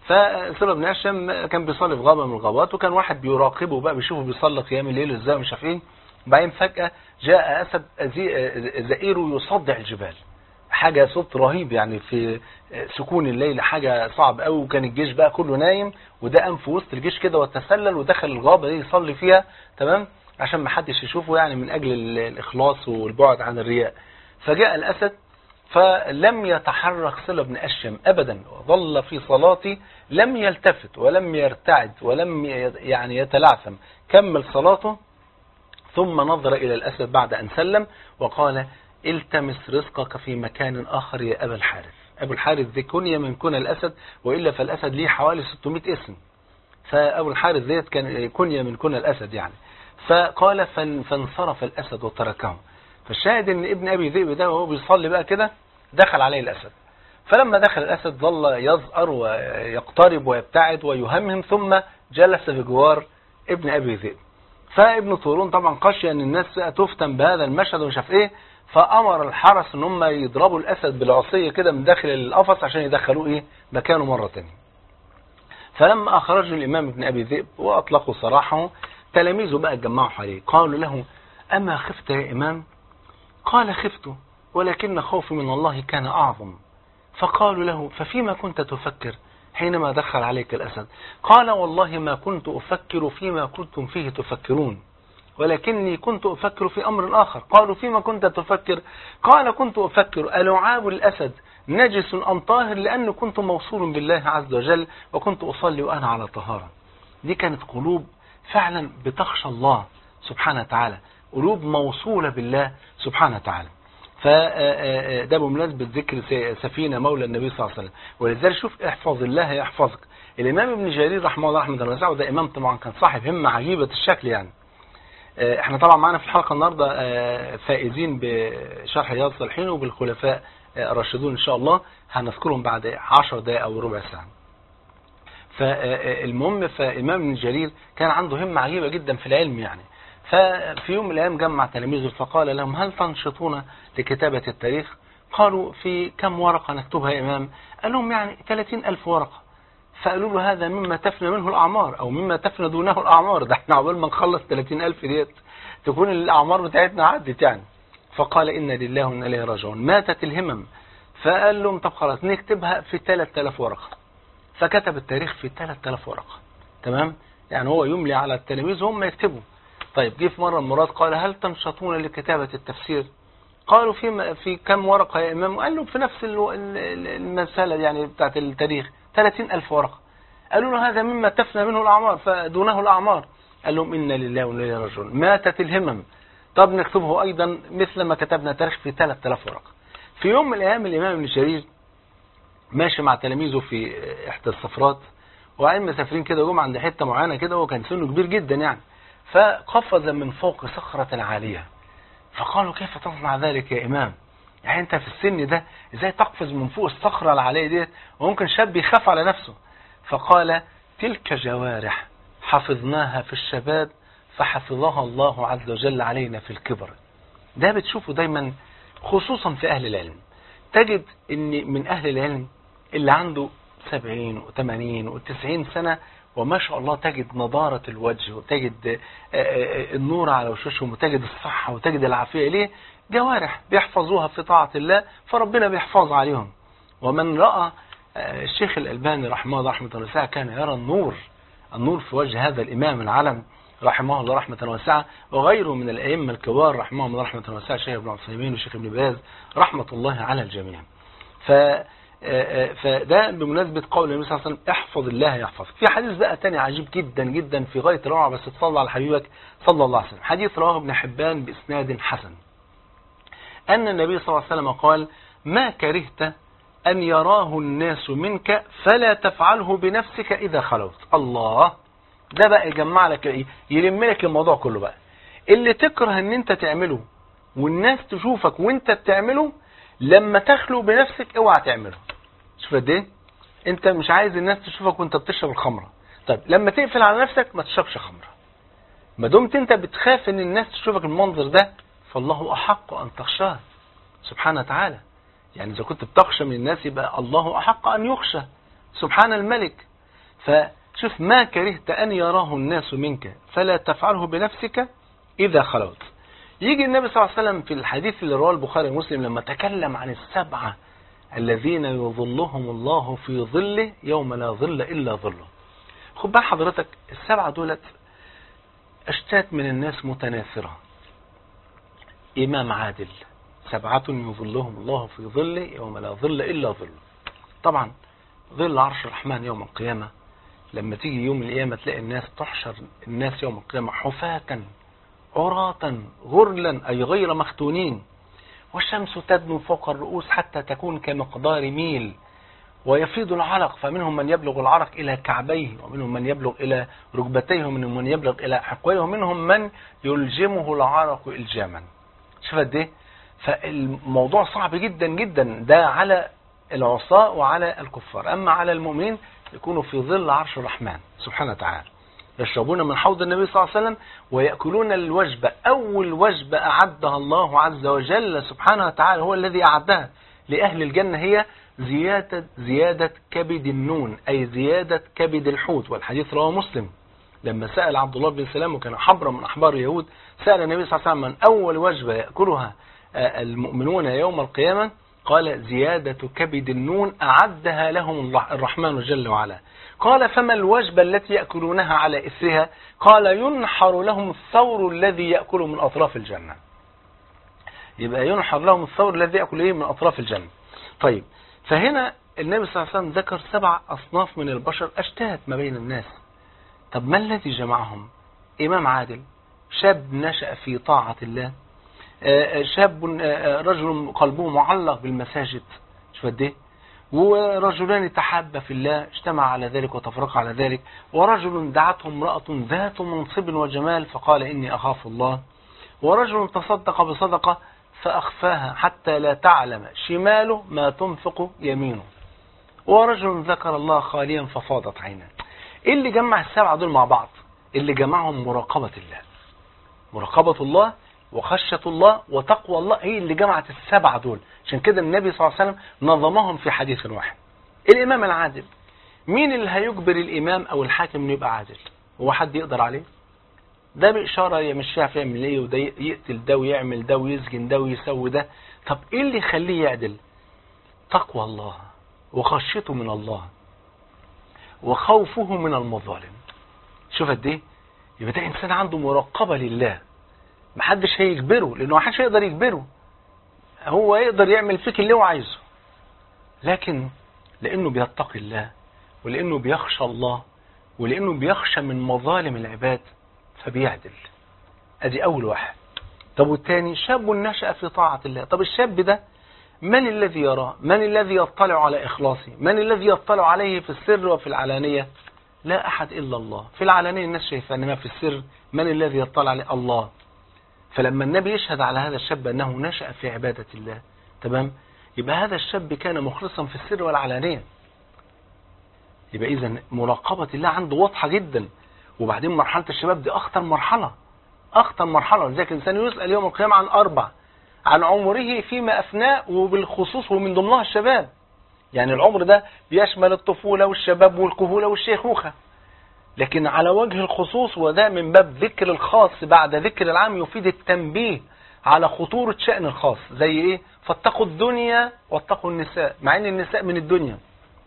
[SPEAKER 1] فسلمة بن هشام كان بيصلي في غابة من الغابات وكان واحد بيراقبه بقى بيشوفه بيصلي قيام الليل ازاي مش عارف ايه وبعدين فجأة جاء أسد أزي- زئيره يصدع الجبال حاجة صوت رهيب يعني في سكون الليل حاجة صعب قوي وكان الجيش بقى كله نايم وده قام في وسط الجيش كده وتسلل ودخل الغابة دي يصلي فيها تمام عشان ما حدش يشوفه يعني من أجل ال- الإخلاص والبعد عن الرياء فجاء الأسد فلم يتحرك صلة بن أشيم أبدا وظل في صلاتي لم يلتفت ولم يرتعد ولم ي- يعني يتلعثم كمل صلاته ثم نظر إلى الأسد بعد أن سلم وقال التمس رزقك في مكان آخر يا أبا الحارث أبو الحارث ذي كنية من كنى الأسد وإلا فالأسد ليه حوالي 600 اسم فأبو الحارث ذيت كان كنية من كنى الأسد يعني فقال فان- فانصرف الأسد وتركه فالشاهد ان ابن أبي ذئب ده وهو بيصلي بقى كده دخل عليه الأسد فلما دخل الأسد ظل يزأر ويقترب ويبتعد ويهمهم ثم جلس بجوار ابن أبي ذئب فابن طولون طبعا خشي ان الناس بقى تفتن بهذا المشهد ومش عارف ايه فامر الحرس ان هم يضربوا الاسد بالعصيه كده من داخل القفص عشان يدخلوه ايه مكانه مره ثانيه فلما اخرجوا الامام ابن ابي ذئب واطلقوا سراحه تلاميذه بقى اتجمعوا حواليه قالوا له اما خفت يا امام قال خفت ولكن خوفي من الله كان اعظم فقالوا له ففيما كنت تفكر حينما دخل عليك الأسد قال والله ما كنت أفكر فيما كنتم فيه تفكرون ولكني كنت أفكر في أمر آخر قالوا فيما كنت تفكر قال كنت أفكر ألعاب الأسد نجس أم طاهر لأنه كنت موصول بالله عز وجل وكنت أصلي وأنا على طهارة دي كانت قلوب فعلا بتخشى الله سبحانه وتعالى قلوب موصولة بالله سبحانه وتعالى فده بمناسبة ذكر سفينة مولى النبي صلى الله عليه وسلم ولذلك شوف احفظ الله يحفظك الإمام ابن جرير رحمه الله رحمه الله وده إمام طبعا كان صاحب همة عجيبة الشكل يعني احنا طبعا معنا في الحلقة النهاردة فائزين بشرح رياض الصالحين وبالخلفاء الراشدون إن شاء الله هنذكرهم بعد 10 دقائق أو ربع ساعة فالمهم فإمام ابن جرير كان عنده همة عجيبة جدا في العلم يعني ففي يوم من الأيام جمع تلاميذه فقال لهم هل تنشطون لكتابة التاريخ قالوا في كم ورقة نكتبها يا إمام قال لهم يعني 30 ألف ورقة فقالوا له هذا مما تفنى منه الأعمار أو مما تفنى دونه الأعمار ده احنا عقبال ما نخلص 30 ألف ديت تكون الأعمار بتاعتنا عدت يعني فقال إن لله وإنا إليه راجعون ماتت الهمم فقال لهم طب خلاص نكتبها في 3000 ورقة فكتب التاريخ في 3000 ورقة تمام يعني هو يملي على التلاميذ هم يكتبوا طيب جه في مرة مراد قال هل تنشطون لكتابة التفسير قالوا في في كم ورقة يا إمام قال له في نفس المسألة يعني بتاعت التاريخ 30 ألف ورقة قالوا له هذا مما تفنى منه الأعمار فدونه الأعمار قال لهم إن لله وإنا إليه راجعون ماتت الهمم طب نكتبه أيضا مثل ما كتبنا تاريخ في 3000 ورقة في يوم من الأيام الإمام ابن جرير ماشي مع تلاميذه في إحدى السفرات وبعدين مسافرين كده جم عند حتة معينة كده وكان سنه كبير جدا يعني فقفز من فوق صخرة عالية فقالوا كيف تصنع ذلك يا إمام يعني أنت في السن ده إزاي تقفز من فوق الصخرة العالية دي وممكن شاب يخاف على نفسه فقال تلك جوارح حفظناها في الشباب فحفظها الله عز وجل علينا في الكبر ده بتشوفه دايما خصوصا في أهل العلم تجد ان من أهل العلم اللي عنده سبعين وثمانين وتسعين سنة وما شاء الله تجد نضارة الوجه وتجد النور على وشوشهم وتجد الصحة وتجد العافية ليه جوارح بيحفظوها في طاعة الله فربنا بيحفظ عليهم ومن رأى الشيخ الألباني رحمه الله رحمة واسعة كان يرى النور النور في وجه هذا الإمام العلم رحمه الله رحمة واسعة وغيره من الأئمة الكبار رحمهم الله رحمة واسعة شيخ ابن عثيمين وشيخ ابن باز رحمة الله على الجميع ف فده بمناسبة قول النبي صلى الله عليه وسلم احفظ الله يحفظك في حديث بقى تاني عجيب جدا جدا في غاية الروعة بس تصلى على حبيبك صلى الله عليه وسلم حديث رواه ابن حبان بإسناد حسن أن النبي صلى الله عليه وسلم قال ما كرهت أن يراه الناس منك فلا تفعله بنفسك إذا خلوت الله ده بقى يجمع لك ايه يلم لك الموضوع كله بقى اللي تكره ان انت تعمله والناس تشوفك وانت بتعمله لما تخلو بنفسك اوعى تعمله شوف قد ايه انت مش عايز الناس تشوفك وانت بتشرب الخمره طيب لما تقفل على نفسك ما تشربش خمره ما دمت انت بتخاف ان الناس تشوفك المنظر ده فالله احق ان تخشاه سبحانه وتعالى يعني اذا كنت بتخشى من الناس يبقى الله احق ان يخشى سبحان الملك فشوف ما كرهت أن يراه الناس منك فلا تفعله بنفسك إذا خلوت يجي النبي صلى الله عليه وسلم في الحديث اللي رواه البخاري ومسلم لما تكلم عن السبعة الذين يظلهم الله في ظله يوم لا ظل إلا ظله خد بقى حضرتك السبعة دولت أشتات من الناس متناثرة إمام عادل سبعة يظلهم الله في ظله يوم لا ظل إلا ظله طبعا ظل عرش الرحمن يوم القيامة لما تيجي يوم القيامة تلاقي الناس تحشر الناس يوم القيامة حفاة عراة غرلا أي غير مختونين والشمس تدنو فوق الرؤوس حتى تكون كمقدار ميل ويفيض العرق فمنهم من يبلغ العرق إلى كعبيه ومنهم من يبلغ إلى ركبتيه ومنهم من يبلغ إلى حقويه ومنهم من يلجمه العرق إلجاما شوف قد ايه فالموضوع صعب جدا جدا ده على العصاة وعلى الكفار أما على المؤمنين يكونوا في ظل عرش الرحمن سبحانه وتعالى يشربون من حوض النبي صلى الله عليه وسلم ويأكلون الوجبة أول وجبة أعدها الله عز وجل سبحانه وتعالى هو الذي أعدها لأهل الجنة هي زيادة, زيادة كبد النون أي زيادة كبد الحوت والحديث رواه مسلم لما سأل عبد الله بن سلام وكان حبر من أحبار اليهود سأل النبي صلى الله عليه وسلم من أول وجبة يأكلها المؤمنون يوم القيامة قال زيادة كبد النون أعدها لهم الرحمن جل وعلا قال فما الوجبة التي يأكلونها على إثرها قال ينحر لهم الثور الذي يأكل من أطراف الجنة يبقى ينحر لهم الثور الذي يأكل إيه من أطراف الجنة طيب فهنا النبي صلى الله عليه وسلم ذكر سبع أصناف من البشر أشتات ما بين الناس طب ما الذي جمعهم إمام عادل شاب نشأ في طاعة الله شاب رجل قلبه معلق بالمساجد شوف قد ايه ورجلان تحابا في اجتمع اجتمع على ذلك وتفرق على ذلك ورجل دعته امرأة ذات منصب وجمال فقال إني أخاف الله ورجل تصدق بصدقة فأخفاها حتى لا تعلم شماله ما تنفق يمينه ورجل ذكر الله خاليا ففاضت عيناه ايه اللي جمع السبعة دول مع بعض اللي جمعهم مراقبة الله مراقبة الله وخشية الله وتقوى الله هي اللي جمعت السبعة دول عشان كده النبي صلى الله عليه وسلم نظمهم في حديث واحد الإمام العادل مين اللي هيجبر الإمام أو الحاكم انه يبقى عادل هو حد يقدر عليه ده بإشارة يمشيها في يعمل ايه وده يقتل ده ويعمل ده ويسجن ده ويسوي ده طب ايه اللي يخليه يعدل تقوى الله وخشيته من الله وخوفه من المظالم شوف قد ايه يبقى ده انسان عنده مراقبة لله محدش هيجبره لانه محدش هيقدر يجبره هو يقدر يعمل فيك اللي هو عايزه لكن لانه بيتقي الله ولانه بيخشى الله ولانه بيخشى من مظالم العباد فبيعدل ادي اول واحد طب والتاني شاب نشأ في طاعة الله طب الشاب ده من الذي يراه من الذي يطلع على إخلاصه من الذي يطلع عليه في السر وفي العلانية لا أحد إلا الله في العلانية الناس شايفة أنما في السر من الذي يطلع عليه الله فلما النبي يشهد على هذا الشاب أنه نشأ في عبادة الله تمام يبقى هذا الشاب كان مخلصا في السر والعلانية يبقى إذا مراقبة الله عنده واضحة جدا وبعدين مرحلة الشباب دي أخطر مرحلة أخطر مرحلة لذلك الإنسان يسأل يوم القيامة عن أربع عن عمره فيما أفناه وبالخصوص ومن ضمنها الشباب يعني العمر ده بيشمل الطفولة والشباب والكهولة والشيخوخة لكن على وجه الخصوص وده من باب ذكر الخاص بعد ذكر العام يفيد التنبيه على خطورة شأن الخاص زي ايه فاتقوا الدنيا واتقوا النساء مع ان النساء من الدنيا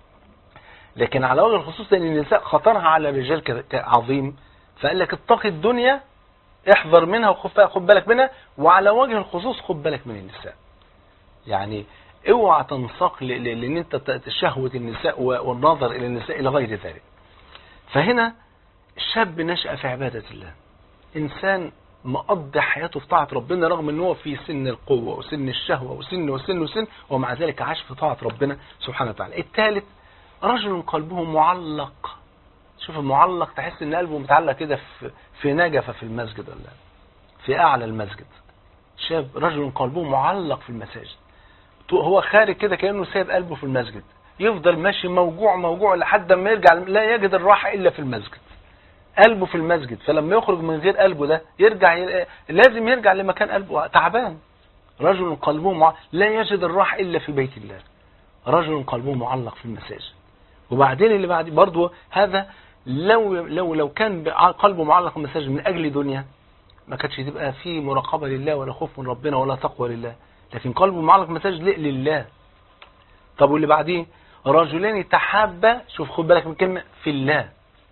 [SPEAKER 1] لكن على وجه الخصوص لان النساء خطرها على الرجال عظيم فقال لك اتقي الدنيا احذر منها وخد بالك منها وعلى وجه الخصوص خد بالك من النساء يعني اوعى تنساق لان انت شهوة النساء والنظر الى النساء الى غير ذلك فهنا شاب نشأ في عبادة الله إنسان مقضي حياته في طاعة ربنا رغم ان هو في سن القوة وسن الشهوة وسن وسن وسن ومع ذلك عاش في طاعة ربنا سبحانه وتعالى الثالث رجل قلبه معلق شوف المعلق تحس ان قلبه متعلق كده في في نجفة في المسجد ولا في اعلى المسجد شاب رجل قلبه معلق في المساجد هو خارج كده كأنه سايب قلبه في المسجد يفضل ماشي موجوع موجوع لحد ما يرجع لا يجد الراحة إلا في المسجد قلبه في المسجد فلما يخرج من غير قلبه ده يرجع ي... لازم يرجع لمكان قلبه تعبان رجل قلبه مع... لا يجد الراحة إلا في بيت الله رجل قلبه معلق في المساجد وبعدين اللي بعد برضه هذا لو لو لو كان قلبه معلق بالمساجد من اجل دنيا ما كانتش تبقى في مراقبه لله ولا خوف من ربنا ولا تقوى لله لكن قلبه معلق بالمساجد لله طب واللي بعديه رجلان تحابا شوف خد بالك من كلمه في الله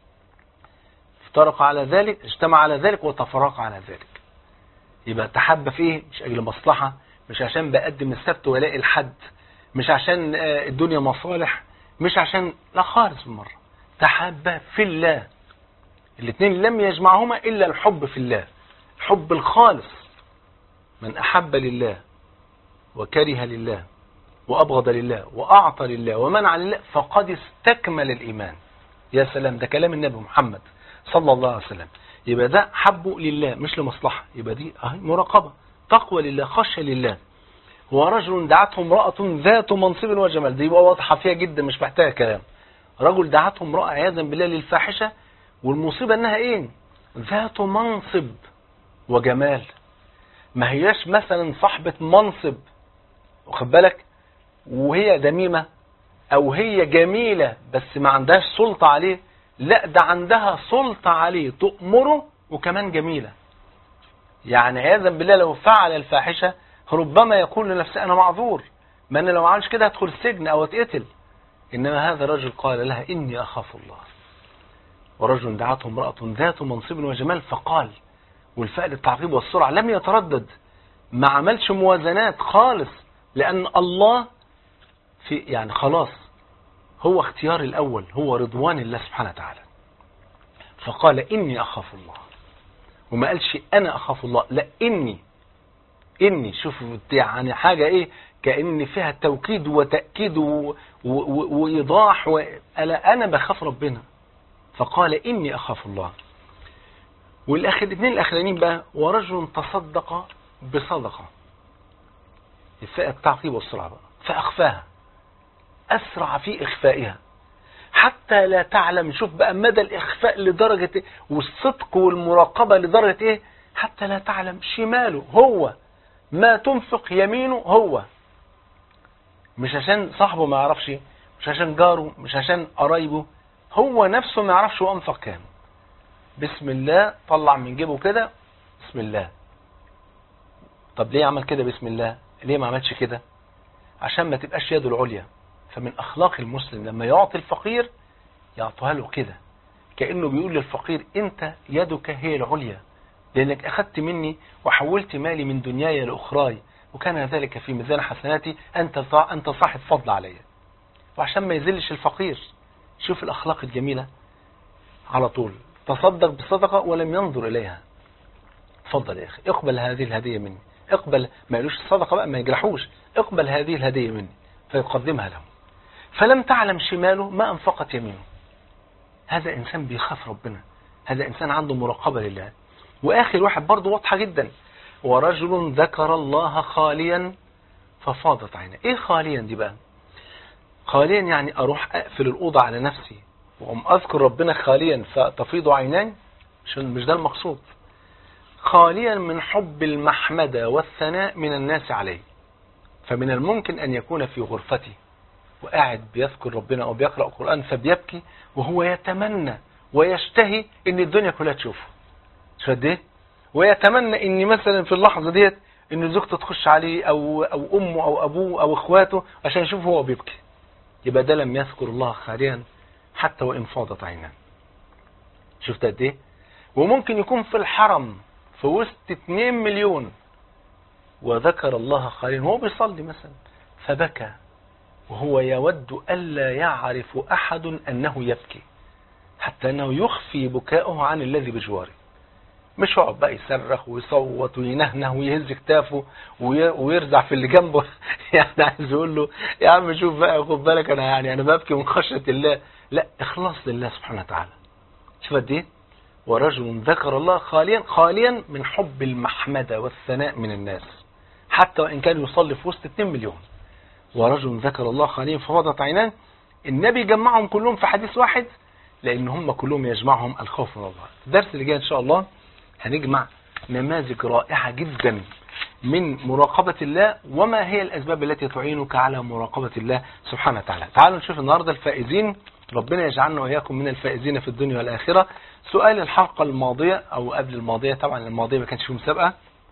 [SPEAKER 1] افترق على ذلك اجتمع على ذلك وتفرق على ذلك يبقى تحب في ايه مش اجل مصلحه مش عشان بقدم السبت والاقي الحد مش عشان الدنيا مصالح مش عشان لا خالص بالمره تحب في الله الاثنين لم يجمعهما الا الحب في الله الحب الخالص من احب لله وكره لله وابغض لله واعطى لله ومنع لله فقد استكمل الايمان يا سلام ده كلام النبي محمد صلى الله عليه وسلم يبقى ده حبه لله مش لمصلحه يبقى دي اهي مراقبه تقوى لله خشيه لله ورجل دعته امرأة ذات منصب وجمال دي يبقى واضحة فيها جدا مش محتاجة كلام رجل دعته امرأة عياذا بالله للفاحشة والمصيبة انها ايه ذات منصب وجمال ما هياش مثلا صاحبة منصب واخد بالك وهي دميمة او هي جميلة بس ما عندهاش سلطة عليه لا ده عندها سلطة عليه تؤمره وكمان جميلة يعني عياذا بالله لو فعل الفاحشة ربما يقول لنفسه أنا معذور ما أنا لو ما عملش كده هدخل السجن أو اتقتل إنما هذا الرجل قال لها إني أخاف الله ورجل دعته امرأة ذات منصب وجمال فقال والفعل التعقيب والسرعة لم يتردد ما عملش موازنات خالص لأن الله في يعني خلاص هو اختيار الأول هو رضوان الله سبحانه وتعالى فقال إني أخاف الله وما قالش أنا أخاف الله لا إني إني شوف يعني حاجة إيه كأن فيها توكيد وتأكيد و... و... و... وإيضاح و... أنا, أنا بخاف ربنا فقال إني أخاف الله والآخر الاثنين الأخرانيين بقى ورجل تصدق بصدقة التعقيب والسرعة بقى فأخفاها أسرع في إخفائها حتى لا تعلم شوف بقى مدى الإخفاء لدرجة إيه والصدق والمراقبة لدرجة إيه حتى لا تعلم شماله هو ما تنفق يمينه هو مش عشان صاحبه ما يعرفش مش عشان جاره مش عشان قرايبه هو نفسه ما يعرفش هو انفق كام بسم الله طلع من جيبه كده بسم الله طب ليه عمل كده بسم الله ليه ما عملش كده عشان ما تبقاش يده العليا فمن اخلاق المسلم لما يعطي الفقير يعطيها له كده كانه بيقول للفقير انت يدك هي العليا لانك اخذت مني وحولت مالي من دنياي لاخراي وكان ذلك في ميزان حسناتي انت انت صاحب فضل عليا وعشان ما يذلش الفقير شوف الاخلاق الجميله على طول تصدق بالصدقه ولم ينظر اليها اتفضل يا اخي اقبل هذه الهديه مني اقبل ما يقولوش الصدقه بقى ما يجرحوش اقبل هذه الهديه مني فيقدمها له فلم تعلم شماله ما انفقت يمينه هذا انسان بيخاف ربنا هذا انسان عنده مراقبه لله واخر واحد برضه واضحه جدا ورجل ذكر الله خاليا ففاضت عينه ايه خاليا دي بقى خاليا يعني اروح اقفل الاوضه على نفسي واقوم اذكر ربنا خاليا فتفيض عيناي مش مش ده المقصود خاليا من حب المحمدة والثناء من الناس عليه فمن الممكن أن يكون في غرفته وقاعد بيذكر ربنا أو بيقرأ القرآن فبيبكي وهو يتمنى ويشتهي أن الدنيا كلها تشوفه شديت ويتمنى أن مثلا في اللحظة ديت أن زوجته تخش عليه أو, أو أمه أو أبوه أو إخواته عشان يشوفه هو بيبكي يبقى ده لم يذكر الله خاليا حتى وإن فاضت عيناه شفت قد إيه وممكن يكون في الحرم في وسط 2 مليون وذكر الله خاليا وهو بيصلي مثلا فبكى وهو يود ألا يعرف أحد أنه يبكي حتى أنه يخفي بكاؤه عن الذي بجواره مش يقعد بقى يصرخ ويصوت وينهنه ويهز كتافه ويرزع في اللي جنبه يعني عايز يقول له يا عم شوف بقى خد بالك انا يعني انا ببكي من خشيه الله لا اخلاص لله سبحانه وتعالى شوف قد ايه ورجل ذكر الله خاليا خاليا من حب المحمدة والثناء من الناس حتى وإن كان يصلي في وسط 2 مليون ورجل ذكر الله خاليا ففاضت عيناه النبي جمعهم كلهم في حديث واحد لأن هم كلهم يجمعهم الخوف من الله الدرس اللي جاي إن شاء الله هنجمع نماذج رائعة جدا من مراقبة الله وما هي الأسباب التي تعينك على مراقبة الله سبحانه وتعالى تعالوا نشوف النهاردة الفائزين ربنا يجعلنا وإياكم من الفائزين في الدنيا والآخرة سؤال الحلقة الماضية أو قبل الماضية طبعا الماضية ما كانش فيه مسابقة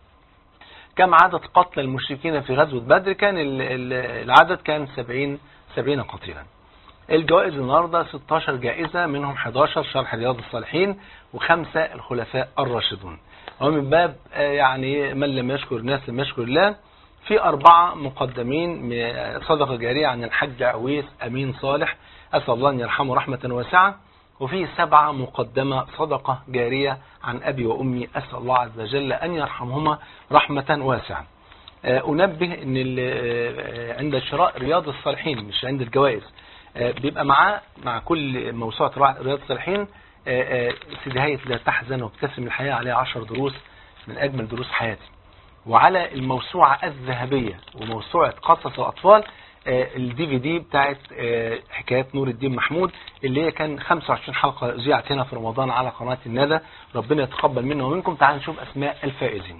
[SPEAKER 1] كم عدد قتل المشركين في غزوة بدر كان العدد كان 70 70 قتيلا الجوائز النهاردة 16 جائزة منهم 11 شرح رياض الصالحين وخمسة الخلفاء الراشدون ومن باب يعني من لم يشكر الناس لم يشكر الله في أربعة مقدمين صدقة جارية عن الحج عويس أمين صالح أسأل الله أن يرحمه رحمة واسعة وفي سبعة مقدمة صدقة جارية عن أبي وأمي أسأل الله عز وجل أن يرحمهما رحمة واسعة أنبه أن عند شراء رياض الصالحين مش عند الجوائز بيبقى معاه مع كل موسوعة رياض الصالحين سدهاية لا تحزن وابتسم الحياة عليها عشر دروس من أجمل دروس حياتي وعلى الموسوعة الذهبية وموسوعة قصص الأطفال الدي في دي بتاعت حكايات نور الدين محمود اللي هي كان 25 حلقة ذيعت هنا في رمضان على قناة الندى ربنا يتقبل منا ومنكم تعالوا نشوف أسماء الفائزين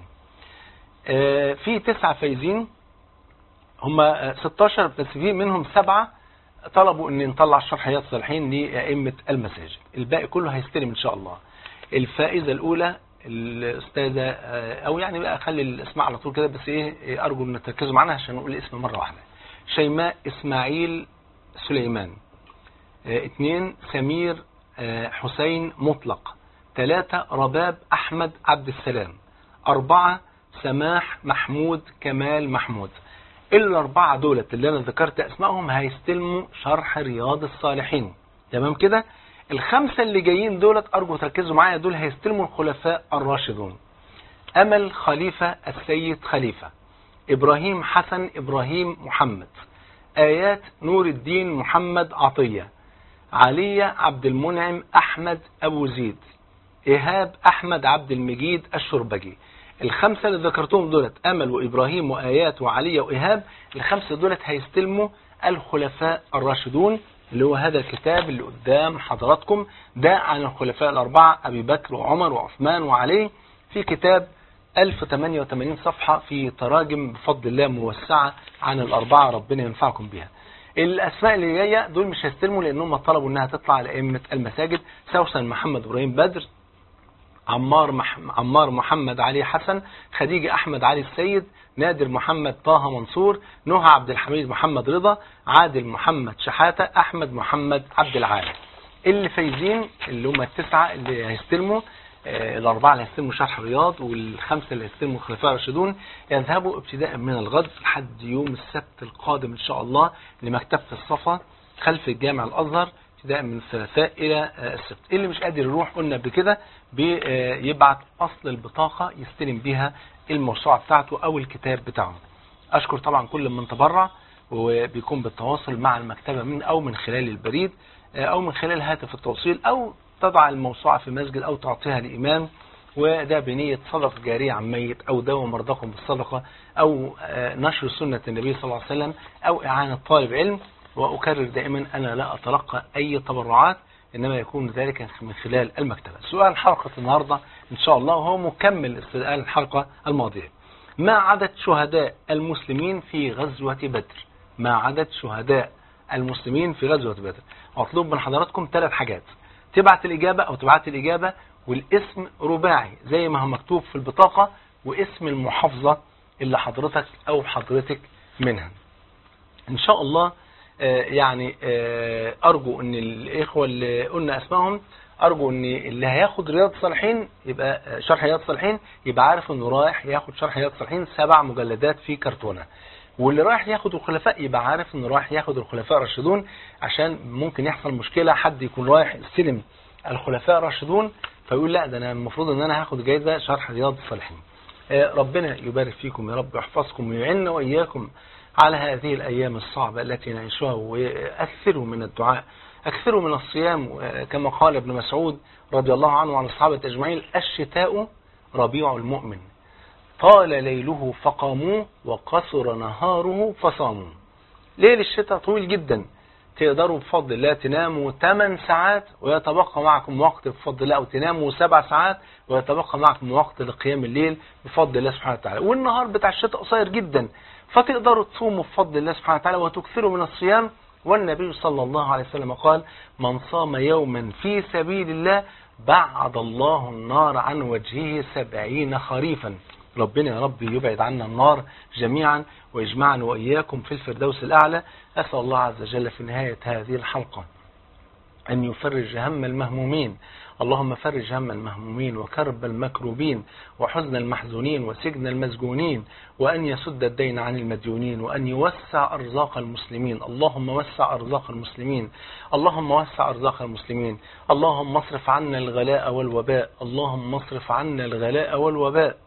[SPEAKER 1] في تسعة فايزين هم 16 بس في منهم سبعة طلبوا ان نطلع شرحيات صالحين لأئمة المساجد الباقي كله هيستلم ان شاء الله الفائزة الاولى الاستاذة او يعني بقى اخلي الاسماء على طول كده بس ايه ارجو ان تركزوا معانا عشان نقول الاسم مرة واحدة شيماء اسماعيل سليمان اثنين سمير حسين مطلق ثلاثة رباب احمد عبد السلام اربعة سماح محمود كمال محمود الاربعة دولت اللي انا ذكرت اسمائهم هيستلموا شرح رياض الصالحين تمام كده الخمسة اللي جايين دولت ارجو تركزوا معايا دول هيستلموا الخلفاء الراشدون امل خليفة السيد خليفة ابراهيم حسن ابراهيم محمد ايات نور الدين محمد عطية علية عبد المنعم احمد ابو زيد ايهاب احمد عبد المجيد الشربجي الخمسة اللي ذكرتهم دولت أمل وإبراهيم وآيات وعلي وإيهاب الخمسة دولت هيستلموا الخلفاء الراشدون اللي هو هذا الكتاب اللي قدام حضراتكم ده عن الخلفاء الأربعة أبي بكر وعمر وعثمان وعلي في كتاب 1088 صفحة في تراجم بفضل الله موسعة عن الأربعة ربنا ينفعكم بها الأسماء اللي جاية دول مش هيستلموا لأنهم طلبوا أنها تطلع على أئمة المساجد سوسن محمد إبراهيم بدر عمار مح... عمار محمد علي حسن خديجة أحمد علي السيد نادر محمد طه منصور نهى عبد الحميد محمد رضا عادل محمد شحاتة أحمد محمد عبد العال اللي فايزين اللي هم التسعة اللي هيستلموا آه الأربعة اللي هيستلموا شرح الرياض والخمسة اللي هيستلموا الخلفاء الراشدون يذهبوا ابتداء من الغد لحد يوم السبت القادم إن شاء الله لمكتبة الصفا خلف الجامع الأزهر ابتداء من الثلاثاء إلى السبت اللي مش قادر يروح قلنا قبل كده بيبعت أصل البطاقة يستلم بيها الموسوعة بتاعته أو الكتاب بتاعه أشكر طبعا كل من تبرع وبيكون بالتواصل مع المكتبة من أو من خلال البريد أو من خلال هاتف التوصيل أو تضع الموسوعة في مسجد أو تعطيها لإمام وده بنية صدقة جارية عن ميت أو دواء مرضاكم بالصدقة أو نشر سنة النبي صلى الله عليه وسلم أو إعانة طالب علم وأكرر دائما أنا لا أتلقى أي تبرعات إنما يكون ذلك من خلال المكتبة سؤال حلقة النهاردة إن شاء الله وهو مكمل سؤال الحلقة الماضية ما عدد شهداء المسلمين في غزوة بدر ما عدد شهداء المسلمين في غزوة بدر أطلب من حضراتكم ثلاث حاجات تبعت الإجابة أو تبعت الإجابة والاسم رباعي زي ما هو مكتوب في البطاقة واسم المحافظة اللي حضرتك أو حضرتك منها إن شاء الله يعني أرجو أن الإخوة اللي قلنا أسمائهم أرجو أن اللي هياخد رياض صالحين يبقى شرح رياض صالحين يبقى عارف أنه رايح ياخد شرح رياض صالحين سبع مجلدات في كرتونة واللي رايح ياخد الخلفاء يبقى عارف أنه رايح ياخد الخلفاء الراشدون عشان ممكن يحصل مشكلة حد يكون رايح يستلم الخلفاء الراشدون فيقول لا ده أنا المفروض أن أنا هاخد جايزة شرح رياض الصالحين ربنا يبارك فيكم يا رب يحفظكم ويعيننا وإياكم على هذه الأيام الصعبة التي نعيشها وأكثروا من الدعاء أكثروا من الصيام كما قال ابن مسعود رضي الله عنه وعن الصحابة أجمعين الشتاء ربيع المؤمن طال ليله فقاموه وقصر نهاره فصاموا ليل الشتاء طويل جدا تقدروا بفضل الله تناموا 8 ساعات ويتبقى معكم وقت بفضل الله أو تناموا 7 ساعات ويتبقى معكم وقت لقيام الليل بفضل الله سبحانه وتعالى والنهار بتاع الشتاء قصير جدا فتقدروا تصوموا بفضل الله سبحانه وتعالى وتكثروا من الصيام والنبي صلى الله عليه وسلم قال من صام يوما في سبيل الله بعد الله النار عن وجهه سبعين خريفا ربنا يا رب يبعد عنا النار جميعا ويجمعنا وإياكم في الفردوس الأعلى أسأل الله عز وجل في نهاية هذه الحلقة أن يفرج هم المهمومين اللهم فرج هم المهمومين وكرب المكروبين وحزن المحزونين وسجن المسجونين وأن يسد الدين عن المديونين وأن يوسع أرزاق المسلمين اللهم وسع أرزاق المسلمين اللهم وسع أرزاق المسلمين اللهم اصرف عنا الغلاء والوباء اللهم اصرف عنا الغلاء والوباء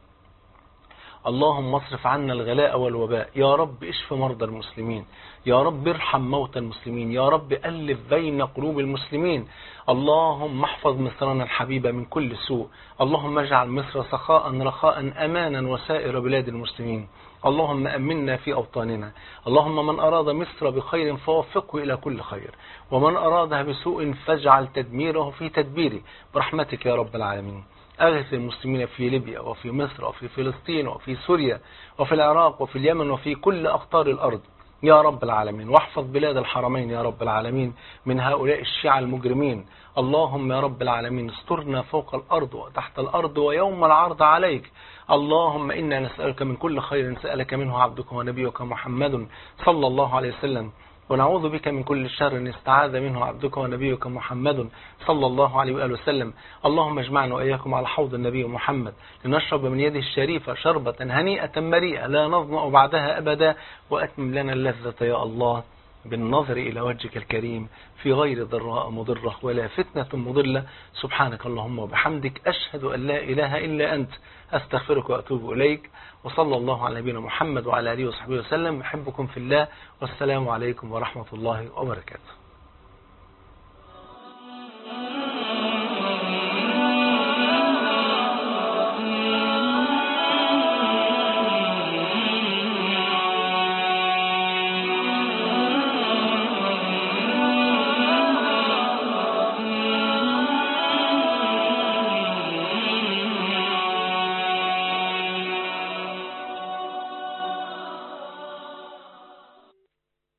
[SPEAKER 1] اللهم اصرف عنا الغلاء والوباء يا رب اشف مرضى المسلمين يا رب ارحم موتى المسلمين يا رب ألف بين قلوب المسلمين اللهم احفظ مصرنا الحبيبة من كل سوء اللهم اجعل مصر سخاء رخاء أمانا وسائر بلاد المسلمين اللهم أمنا في أوطاننا اللهم من أراد مصر بخير فوفقه إلى كل خير ومن أرادها بسوء فاجعل تدميره في تدبيره برحمتك يا رب العالمين أغث المسلمين في ليبيا وفي مصر وفي فلسطين وفي سوريا وفي العراق وفي اليمن وفي كل أقطار الأرض يا رب العالمين واحفظ بلاد الحرمين يا رب العالمين من هؤلاء الشيعة المجرمين اللهم يا رب العالمين استرنا فوق الأرض وتحت الأرض ويوم العرض عليك اللهم إنا نسألك من كل خير سألك منه عبدك ونبيك محمد صلى الله عليه وسلم ونعوذ بك من كل شر استعاذ منه عبدك ونبيك محمد صلى الله عليه وآله وسلم اللهم اجمعنا وإياكم على حوض النبي محمد لنشرب من يده الشريفة شربة هنيئة مريئة لا نظمأ بعدها أبدا وأتمم لنا اللذة يا الله بالنظر إلى وجهك الكريم في غير ضراء مضرة ولا فتنة مضلة سبحانك اللهم وبحمدك أشهد أن لا إله إلا أنت أستغفرك وأتوب إليك وصلى الله على نبينا محمد وعلى آله وصحبه وسلم أحبكم في الله والسلام عليكم ورحمة الله وبركاته